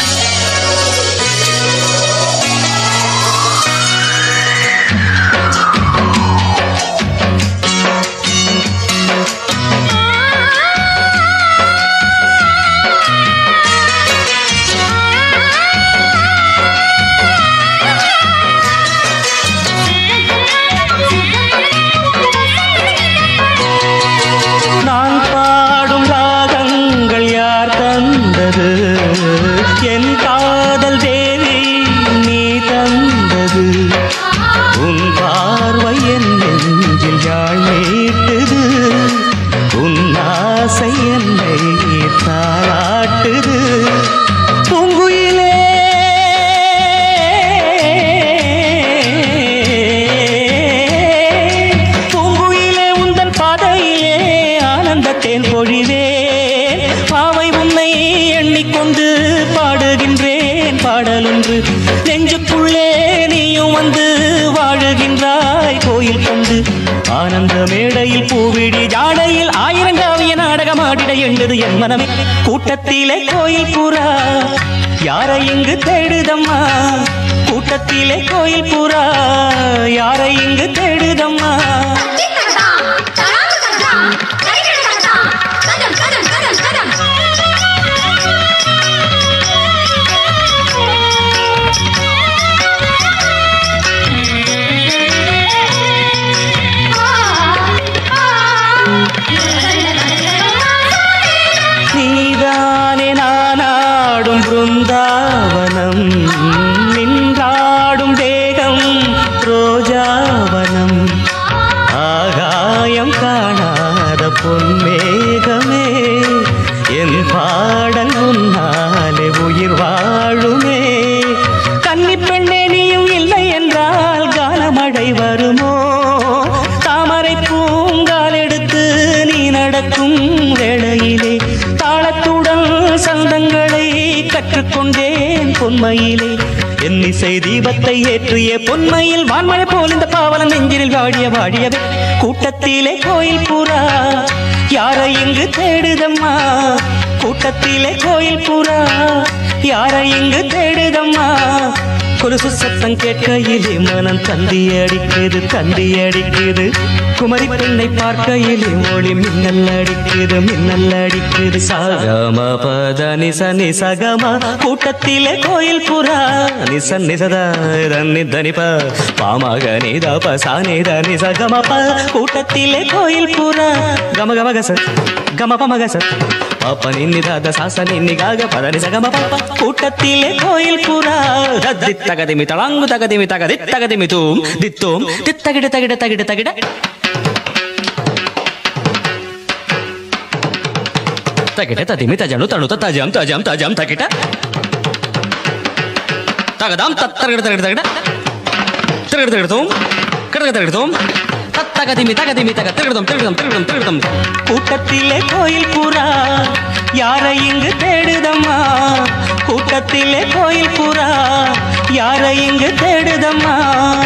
நான் பாடும் ராகங்கள் யார் தந்தது என் காதல் தேவி நீ தந்தது உன் பார்வை என் நெஞ்சில் யாழ் நீட்டுது உன் ஆசை என்னை தாராட்டுது பூங்குயிலே பூங்குயிலே உந்தன் பாதையிலே ஆனந்தத்தேன் பொழிவேன் பாவை உன்னை எண்ணிக்கொண்டு பாடுகின்றேன் பாடலொன்று நெஞ்சுக்குள்ளே நீயும் வந்து வாழுகின்றாய் கோயில் கொண்டு ஆனந்த மேடையில் பூவிடி ஜாடையில் ஆயிரங்காவிய நாடகம் ஆடிட எண்ணுது என் மனமே கூட்டத்திலே கோயில் புறா யாரை இங்கு தேடுதம்மா கூட்டத்திலே கோயில் புறா யாரை இங்கு தேடுதம்மா நீதானே நானாடும் பிருந்தாவனம் நின்றாடும் தேகம் ரோஜாவனம் ஆகாயம் காணாத பொன்மேகமே என் பாடல் உன்னாலே உயிர் வாழுமே கன்னி பெண்ணே நீயும் இல்லை என்றால் காலமழை வருமோ தாமரை பூங்கால் எடுத்து நீ நடக்கும் வேளையிலே தாளத்துடன் சந்தங்களை கற்றுக்கொண்டேன் பொன்மையிலே என் இசை தீபத்தை ஏற்றிய பொன்மையில் வான்மழை போல் இந்த பாவலன் நெஞ்சில் வாடிய வாடியவே கூட்டத்திலே கோயில் புறா யாரை இங்கு தேடுதம்மா கூட்டத்திலே கோயில் புறா யாரை இங்கு தேடுதம்மா கொலுசு சத்தம் கேட்கையிலே மனம் தந்தி அடிக்குது தந்தி அடிக்குது குமரி பெண்ணை பார்க்கையிலே மொழி மின்னல் அடிக்குது மின்னல் அடிக்குது சகம பத நிச நிசகம கூட்டத்திலே கோயில் புறா நிச நிசத ரன்னி தனிப பாமக நித பசா நித நிசகம ப கூட்டத்திலே கோயில் புறா கம கம கச கம பம கச பாப்ப நின்னி தாத சாச நின்னி காக பத நிசகம பாப்ப கூட்டத்திலே கோயில் புறா தித்தகதிமி தளாங்கு தகதிமி தக தித்தகதிமி தூம் தித்தோம் தித்தகிட தகிட தகிட தகிட తగిట తదిమి తజను తణుత తజం తజం తజం తగిట తగదాం తత్తరగడ తగడ తగడ తిరగడ తిరగడం కడగ తిరగడం தத்தகதிமி தகதிமி தக திருடம் திருடம் திருடம் திருடம் கூட்டத்திலே கோயில் புறா யாரை இங்கு தேடுதம்மா கூட்டத்திலே கோயில் புறா யாரை இங்கு தேடுதம்மா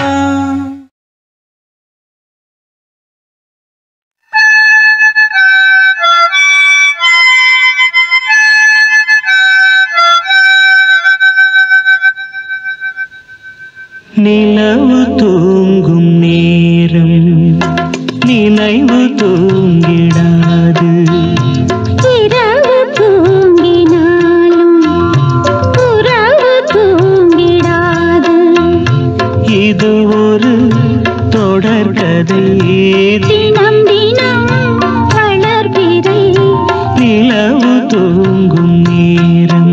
நிலவு தூங்கும் நேரம் நினைவு தூங்கிடாது இரவு தூங்கினாலும் உறவு தூங்கிடாது இது ஒரு தொடர்கதை தினம் தினம் வளர்பிறை நிலவு தூங்கும் நேரம்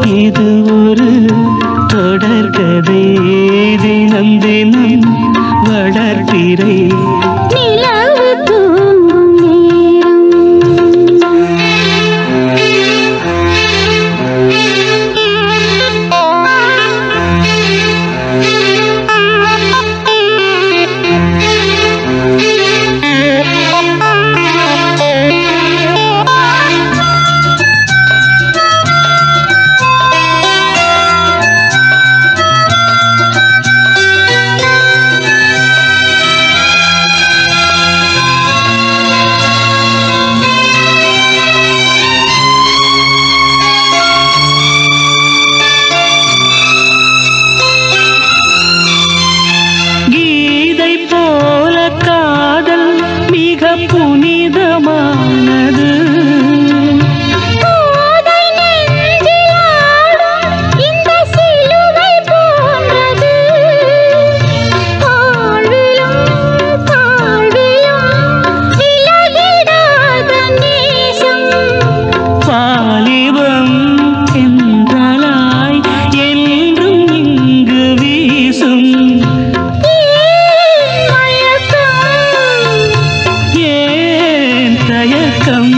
இது ஒரு தொடர்கதை தினம் தினம் வளர்ப்பிறை நிலவு தூங்கும் நேரம் கீதை போல காதல் மிக புனிதமானது கோதை நெஞ்சில் ஆடும் இந்த சிலுவை போன்றது வாழ்விலும் தாழ்விலும் விலகிடாத நேசம் வாலிபம் என்றலாய் என்றும் இங்கு வீசும் ஏன் மயக்கம் ஏன் தயக்கம்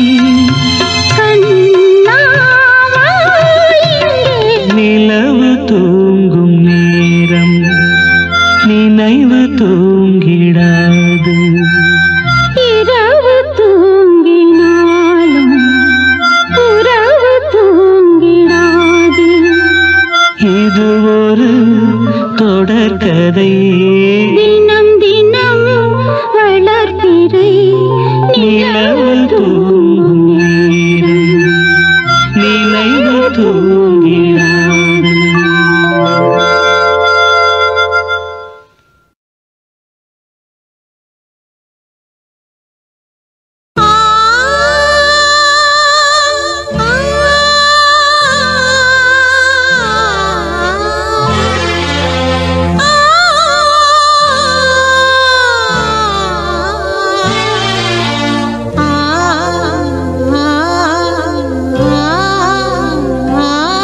கண்ணாவா இங்கே நிலவு தூங்கும் நேரம் நினைவு தூங்கிடாது இரவு தூங்கினாலும் உறவு தூங்கிடாது இது ஒரு தொடர்கதை தினம் தினம் வளர்ப்பிறை நிலவு தூங்கும் நேரம் நினைவு தூங்கிடாது ஆ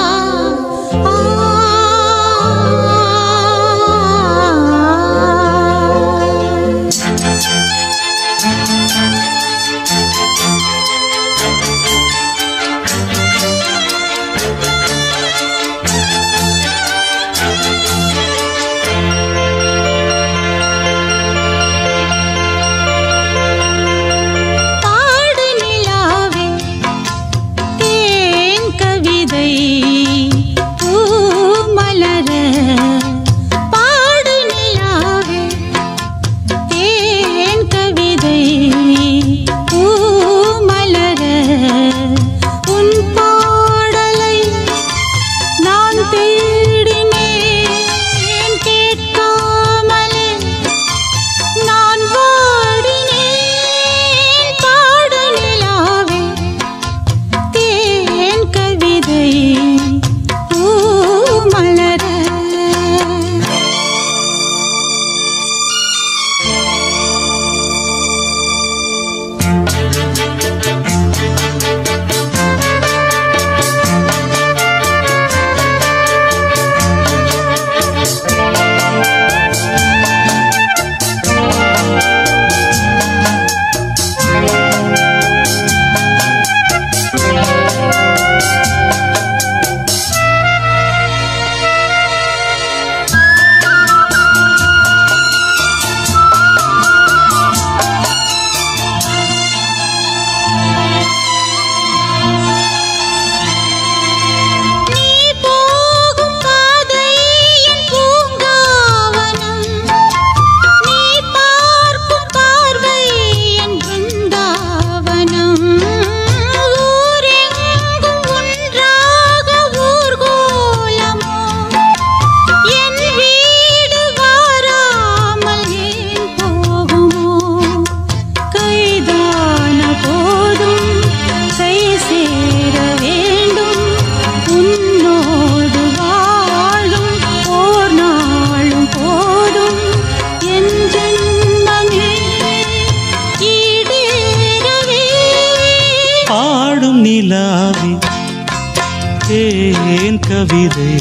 தேன் கவிதை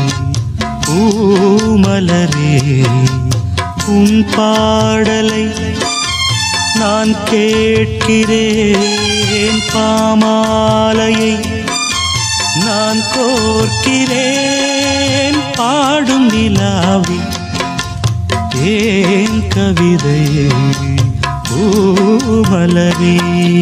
பூமலரே உன் பாடலை நான் கேட்கிறேன் பாமாலையை நான் கோர்க்கிறேன் பாடும் நிலாவி ஏன் கவிதை பூமலரே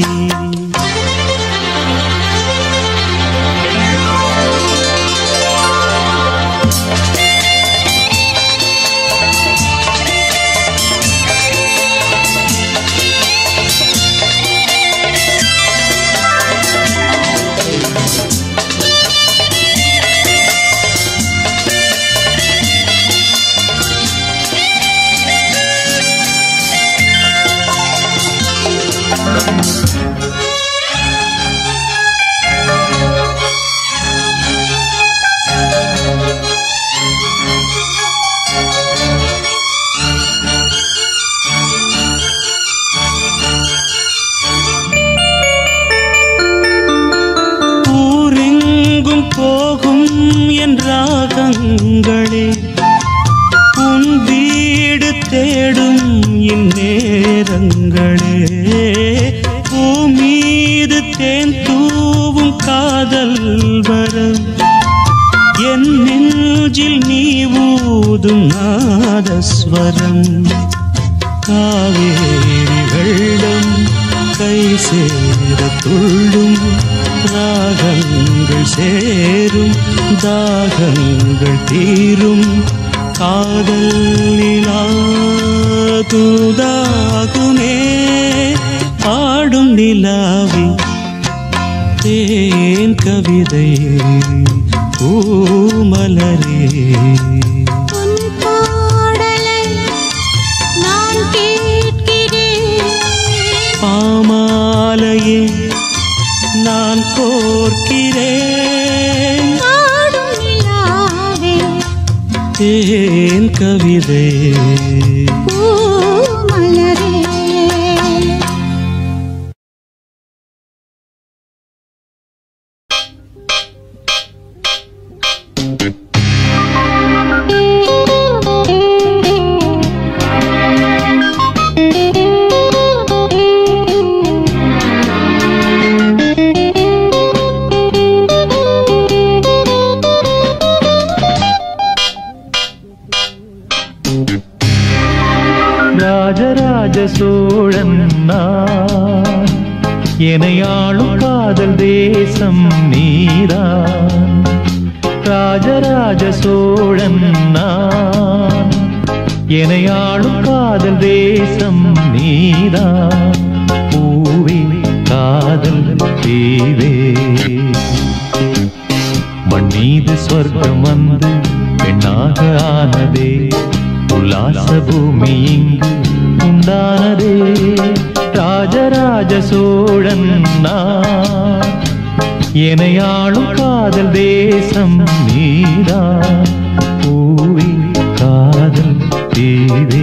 ஊரெங்கும் போகும் என் ராகங்களே உன் வீடு தேடும் இந்நேரங்களே பூமீது தேன் தூவும் காதல் வரம் என் நெஞ்சில் நீ ஊதும் நாதஸ்வரம் காவேரி வெள்ளம் கை சேர துள்ளும் ராகங்கள் சேரும் தாகங்கள் தீரும் காதல் நிலா தூதாகுமே பாடும் நிலாவி தேன் கவிதை பூமலரே உன் பாடலை நான் கேட்கிறேன் பாமாலையே நான் கோர்க்கிறேன் பாடும் நிலாவே தேன் கவிதை பூமலரே ராஜராஜ சோழன் நான் எனையாளும் காதல் தேசம் நீதான் ராஜராஜ சோழன் நான் எனையாளும் காதல் தேசம் நீதான் பூவே காதல் தீவே மண் மீது சொர்க்கம் வந்து பெண்ணாக ஆனதே உல்லாச பூமி இங்கு உண்டானதே ராஜராஜ சோழன் நான் எனையாளும் காதல் தேசம் நீதான் பூவி காதல் தீவே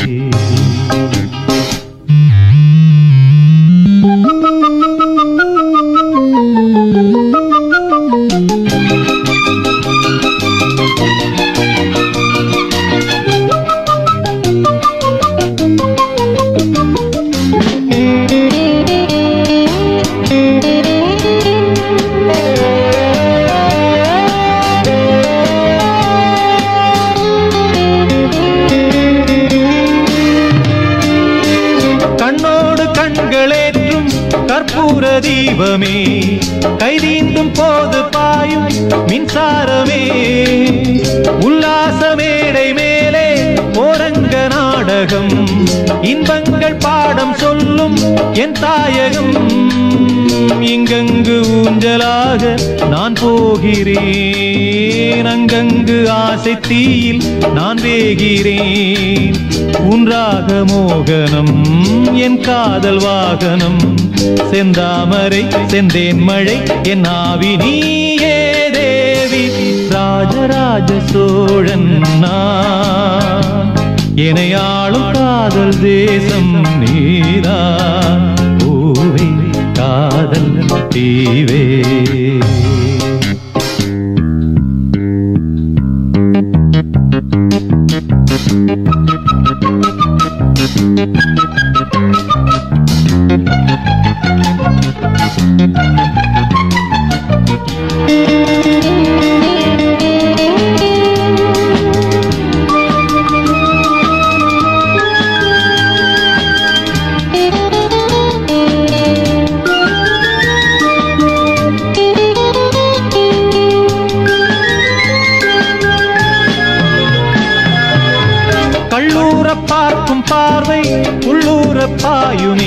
கண்ணோடு கண்களேற்றும் கற்பூர தீபமே கைதீண்டும் போது பாயும் மின்சாரமே உல்லாச மேடை மேலே ஓரங்க நாடகம் இன்பங்கள் பாடம் சொல்லும் என் தாயகம் இங்கங்கு ஊஞ்சலாக நான் போகிறேன் அங்கங்கு ஆசை தீயில் நான் வேகிறேன் உன்றாக மோகனம் என் காதல் வாகனம் செந்தாமரை செந்தேன் மழை என் ஆவி நீயே தேவி ராஜராஜ சோழன் நான் எனையாளும் காதல் தேசம் நீதான் பூவே காதல் தீவே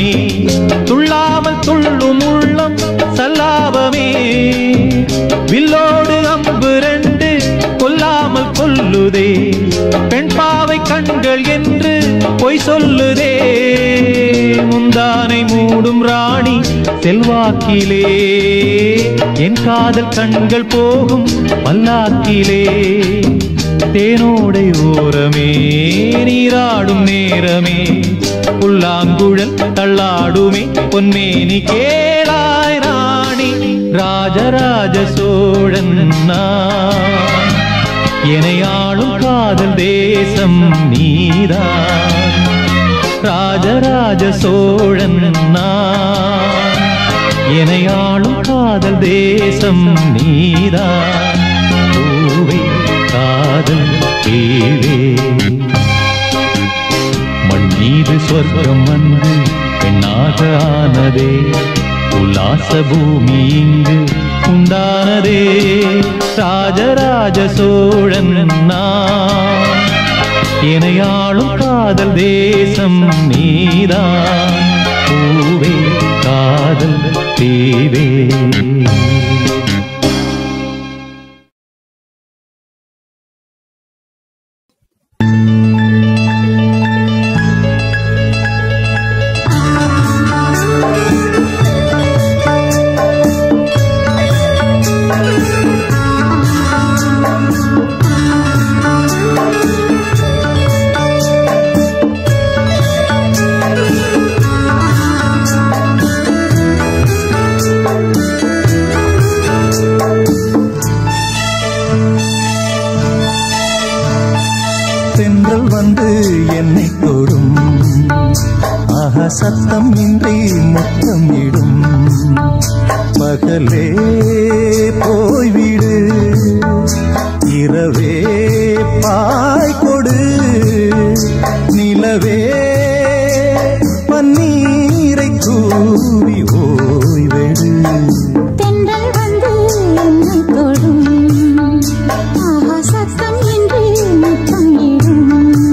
துள்ளாமல் துள்ளும் உள்ளம் சல்லாபமே வில்லோடு அம்பு ரெண்டு கொல்லாமல் கொல்லுதே பெண் பாவை கண்கள் என்று பொய் சொல்லுதே முந்தானை மூடும் ராணி செல்வாக்கிலே என் காதல் கண்கள் போகும் பல்லாக்கிலே தேனோடை ஓரமே நீராடும் நேரமே புல்லாங்குழல் தள்ளாடுமே பொன்னேனி கேளாய் ராணி ராஜராஜ சோழன் நான் என்னை ஆளும் காதல் தேசம் நீதான் ராஜராஜ சோழன் நான் என்னை ஆளும் காதல் தேசம் நீதான் பூவே காதல் தேவே மண் மீது சொர்க்கம் வந்து பெண்ணாக ஆனதே உல்லாச பூமி இங்கு உண்டானதே ராஜராஜ சோழன் நான் இணையாளும் காதல் தேசம் நீதான் பூவே காதல் தீவே தென்றல் வந்து என்னை தொடும் ஆஹா சத்தம் இன்றி முத்தம் இடும் பகலே போய்விடு இரவே பாய் கொடு நிலவே பன்னீரை தூவி ஓய்வெடு தென்றல் வந்து என்னை தொடும் ஆஹா சத்தம் இன்றி முத்தம் இடும்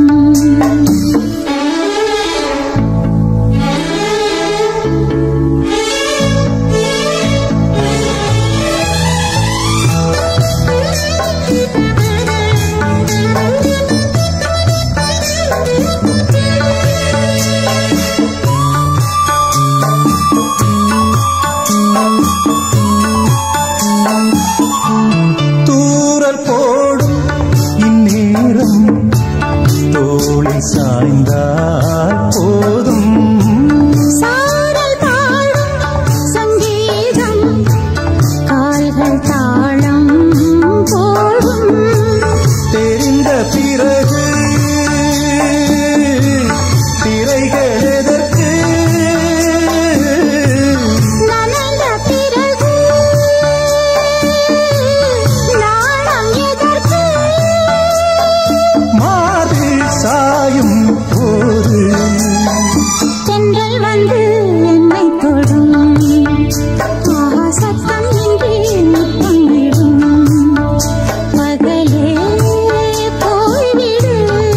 தூரல் போடும் இந்நேரம் தோளில் சாய்ந்தால் போதும் சாரல் பாடும் சங்கீதம் கால்கள் தாளம் போடும் தெரிந்த பிறகு திரைகள் எதற்கு நனைந்த பிறகு நாணம் எதற்கு மாறில் சாயும் போது தென்றல் வந்து என்னை தொடும் ஆஹா சத்தம் இன்றி முத்தம் விடும் பகலே போய்விடு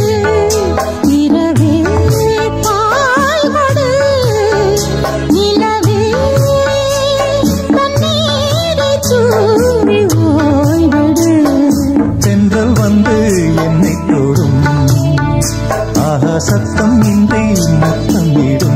இரவே பாய்கொடு நிலவே தண்ணீரை தூவி ஓய்விடு தென்றல் வந்து என்னை தொடும் ஆஹா சத்தம் இன்றி முத்தம் இடும்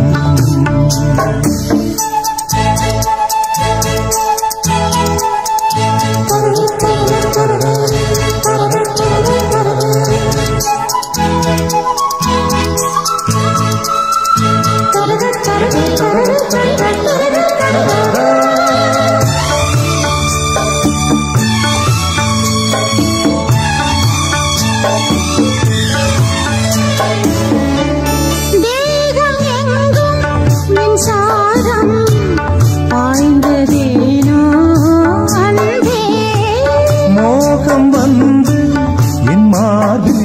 தேகம் எங்கும் மின்சாரம் பாய்ந்ததேனோ அன்பே மோகம் வந்து என் மாது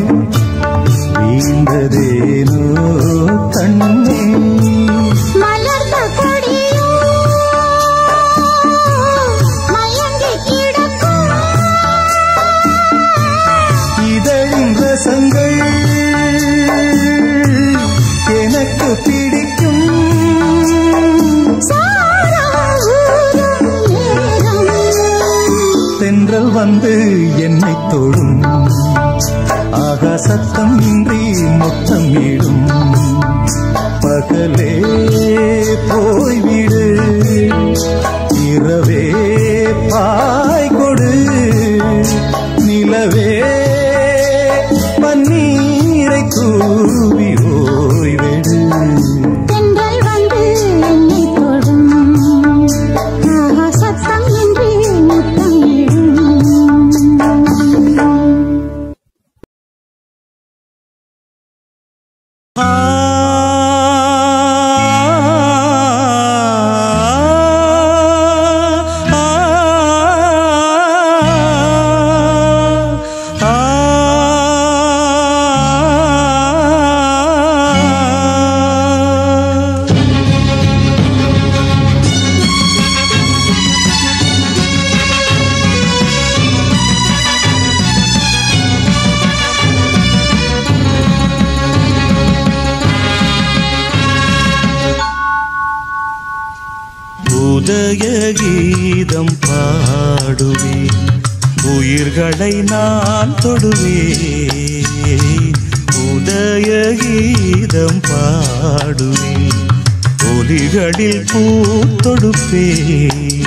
வீழ்ந்ததேனோ கண்ணே மலர்ந்த கொடியோ மயங்கி கிடக்கும் இதழின் ரசங்கள் எனக்கு பிடிக்கும் வந்து என்னை தொடும் ஆகா சத்தம் இன்றி முத்தமிடும் பகலே போய்விடு இரவே பாய் கொடு நிலவே பன்னீரை தூவி ஓய்விடு தென்றல் வந்து என்னை தொடும் ஆஹா சத்தம் இன்றி முத்தமிடும் உதய கீதம் பாடுவேன் உயிர்களை நான் தொடுவேன் உதய கீதம் பாடுவேன் ஒலிகளில் பூத்தொடுப்பேன்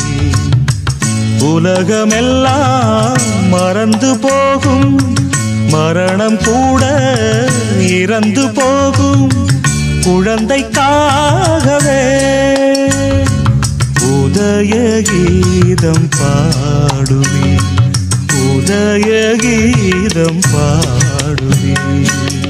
உலகமெல்லாம் மறந்து போகும் மரணம் கூட இறந்து போகும் குழந்தைக்காகவே உதய கீதம் பாடுவேன் உதய கீதம் பாடுவேன்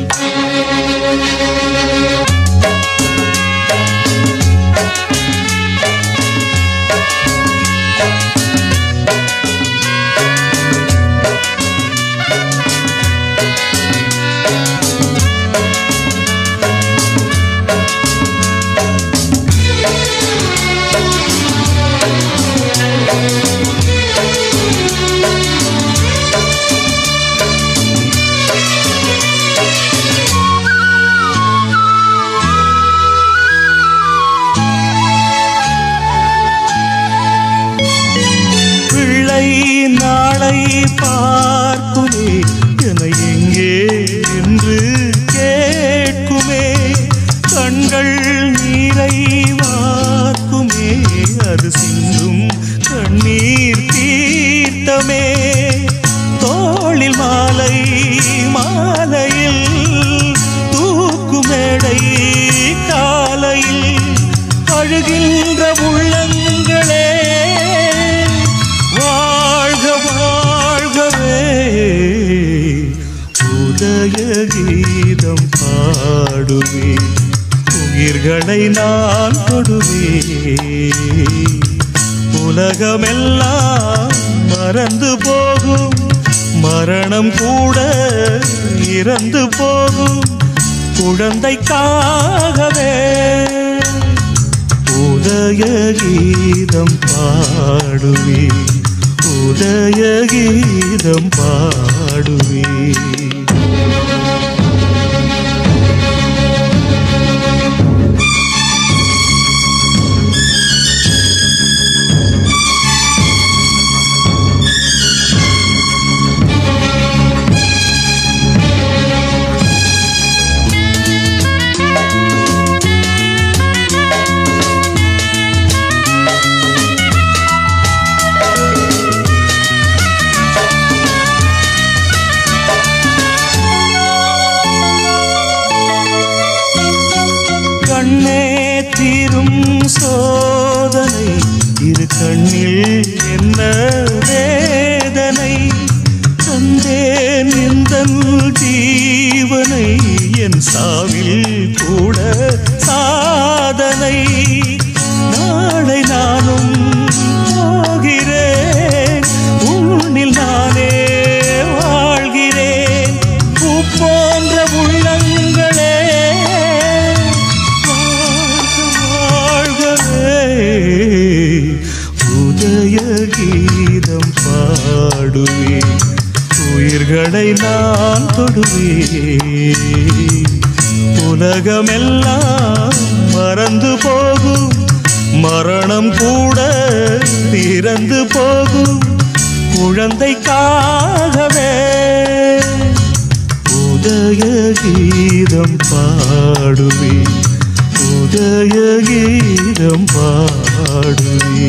பிள்ளை நாளை பார்க்குமே என எங்கே என்று கேட்குமே கண்கள் நீரை வார்க்குமே அது சிந்தும் கண்ணீர் தீர்த்தமே தோளில் மாலை மாலையில் தூக்குமேடை காலையில் அழுகின்ற உள்ளங்களே வாழ்க வாழ்கவே உதய கீதம் பாடுவே உயிர்களை நான் தொடுவே உலகமெல்லாம் மறந்து போகும் மரணம் கூட இறந்து போகும் குழந்தைக்காகவே உதய கீதம் பாடுவே உதய கீதம் பாடுவே கண்ணே தீரும் சோதனை இரு கண்ணில் என்ன வேதனை தந்தேன் இந்த ஜீவனை என் சாவில் கூட சாதனை நாளை நானும் போகிறேன் உன்னில் நானே வாழ்கிறேன் பூ போன்ற உள்ளங்களே வாழ்கவே உதய கீதம் பாடுவே உயிர்களை நான் தொடுவே உலகமெல்லாம் மறந்து போகும் மரணம் கூட இறந்து போகும் குழந்தைக்காகவே உதய கீதம் பாடுவே உதய கீதம் பாடுவே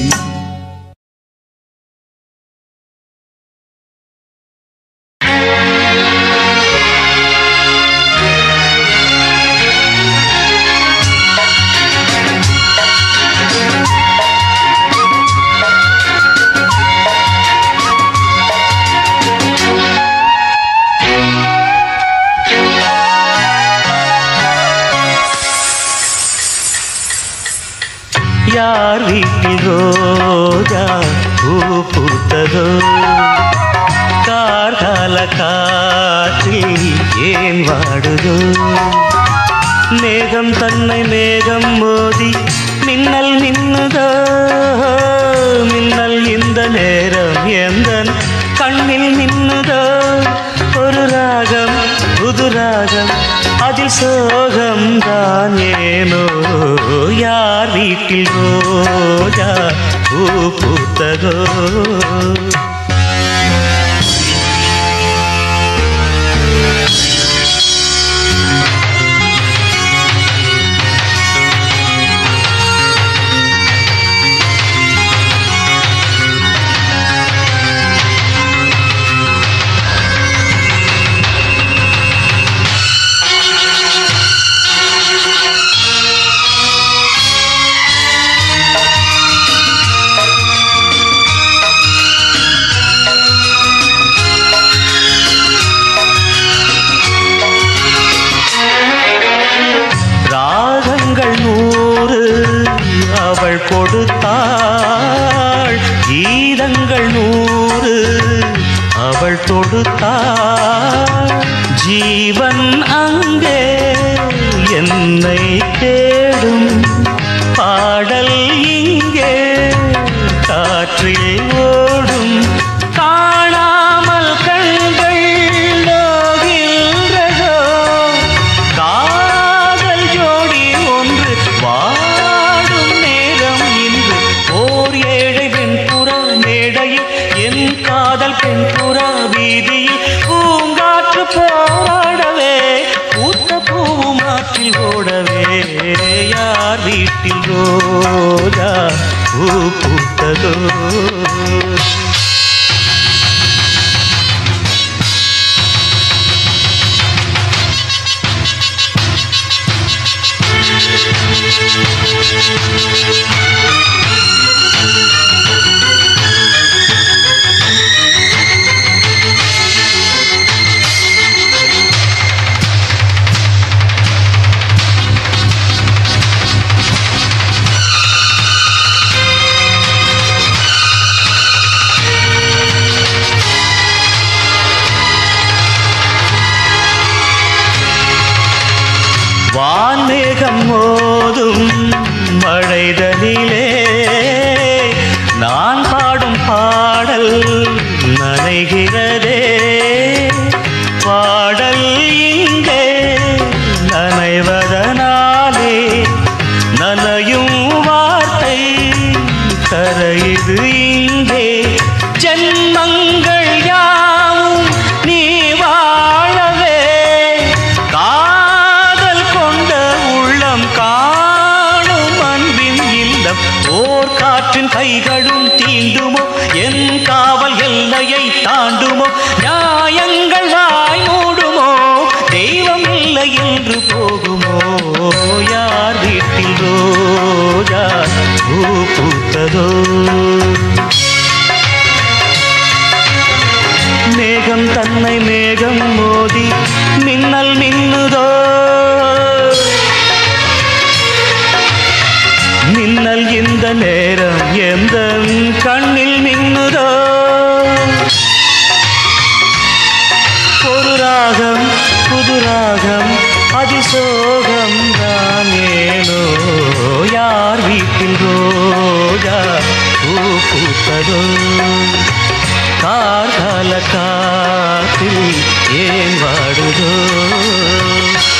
யார் வீட்டில் ரோஜா பூ பூத்ததோ கார்கால காற்றில் ஏன் வாடுதோ மேகம் தன்னை மேகம் மோதி மின்னல் மின்னுதோ மின்னல் இந்த நேரம் எந்த கண்ணில் மின்னுதோ ஒரு ராகம் புது ராகம் அதில் சோகம் தான் ஏனோ யார் வீட்டில் ரோஜா பூ பூத்ததோ ராகங்கள் நூறு அவள் கொடுத்தாள் கீதங்கள் நூறு அவள் தொடுத்தாள் ஜீவன் அங்கே என்னை தேடும் பாடல் இங்கே காற்றில் ஓடும் காணாமல் கண்கள் நோகின்றதோ காதல் ஜோடி ஒன்று வாடும் நேரம் இன்று ஓர் ஏழை வெண்புறா மேடையில் என் காதல் பெண்புறா வீதியில் பூங்காற்று போராடவே பூத்த பூவும் ஆற்றில் ஓடவே யார் வீட்டில் ரோஜா பூ பூத்ததோ வான்மேகம் மோதும் மழைதலிலே நான் பாடும் பாடல் நனைகிறதே பாடல் இங்கே நனைவதனாலே நனையும் வார்த்தை கரையுது இங்கே ஜென்மங்கள் யாவும் நீ வாழவே காதல் கொண்ட உள்ளம் காணும் அன்பின் இல்லம் ஓர் காற்றின் கைகளும் தீண்டுமோ என் காவல் எல்லையை தாண்டுமோ நியாயங்கள் வாய் மூடுமோ தெய்வம் இல்லை என்று போகுமோ யார் வீட்டில் ரோஜா பூ பூத்ததோ மேகம் தன்னை மேகம் மோதி மின்னல் மின்னுதோ மின்னல் இந்த நேரம் எந்த கண்ணில் மின்னுதோ ஒரு ராகம் புது ராகம் அதிசோகம் தான் ஏனோ யார் வீட்டில் ரோஜா பூ பூத்ததோ கார்கால காத்தில் ஏன் வாடுதோ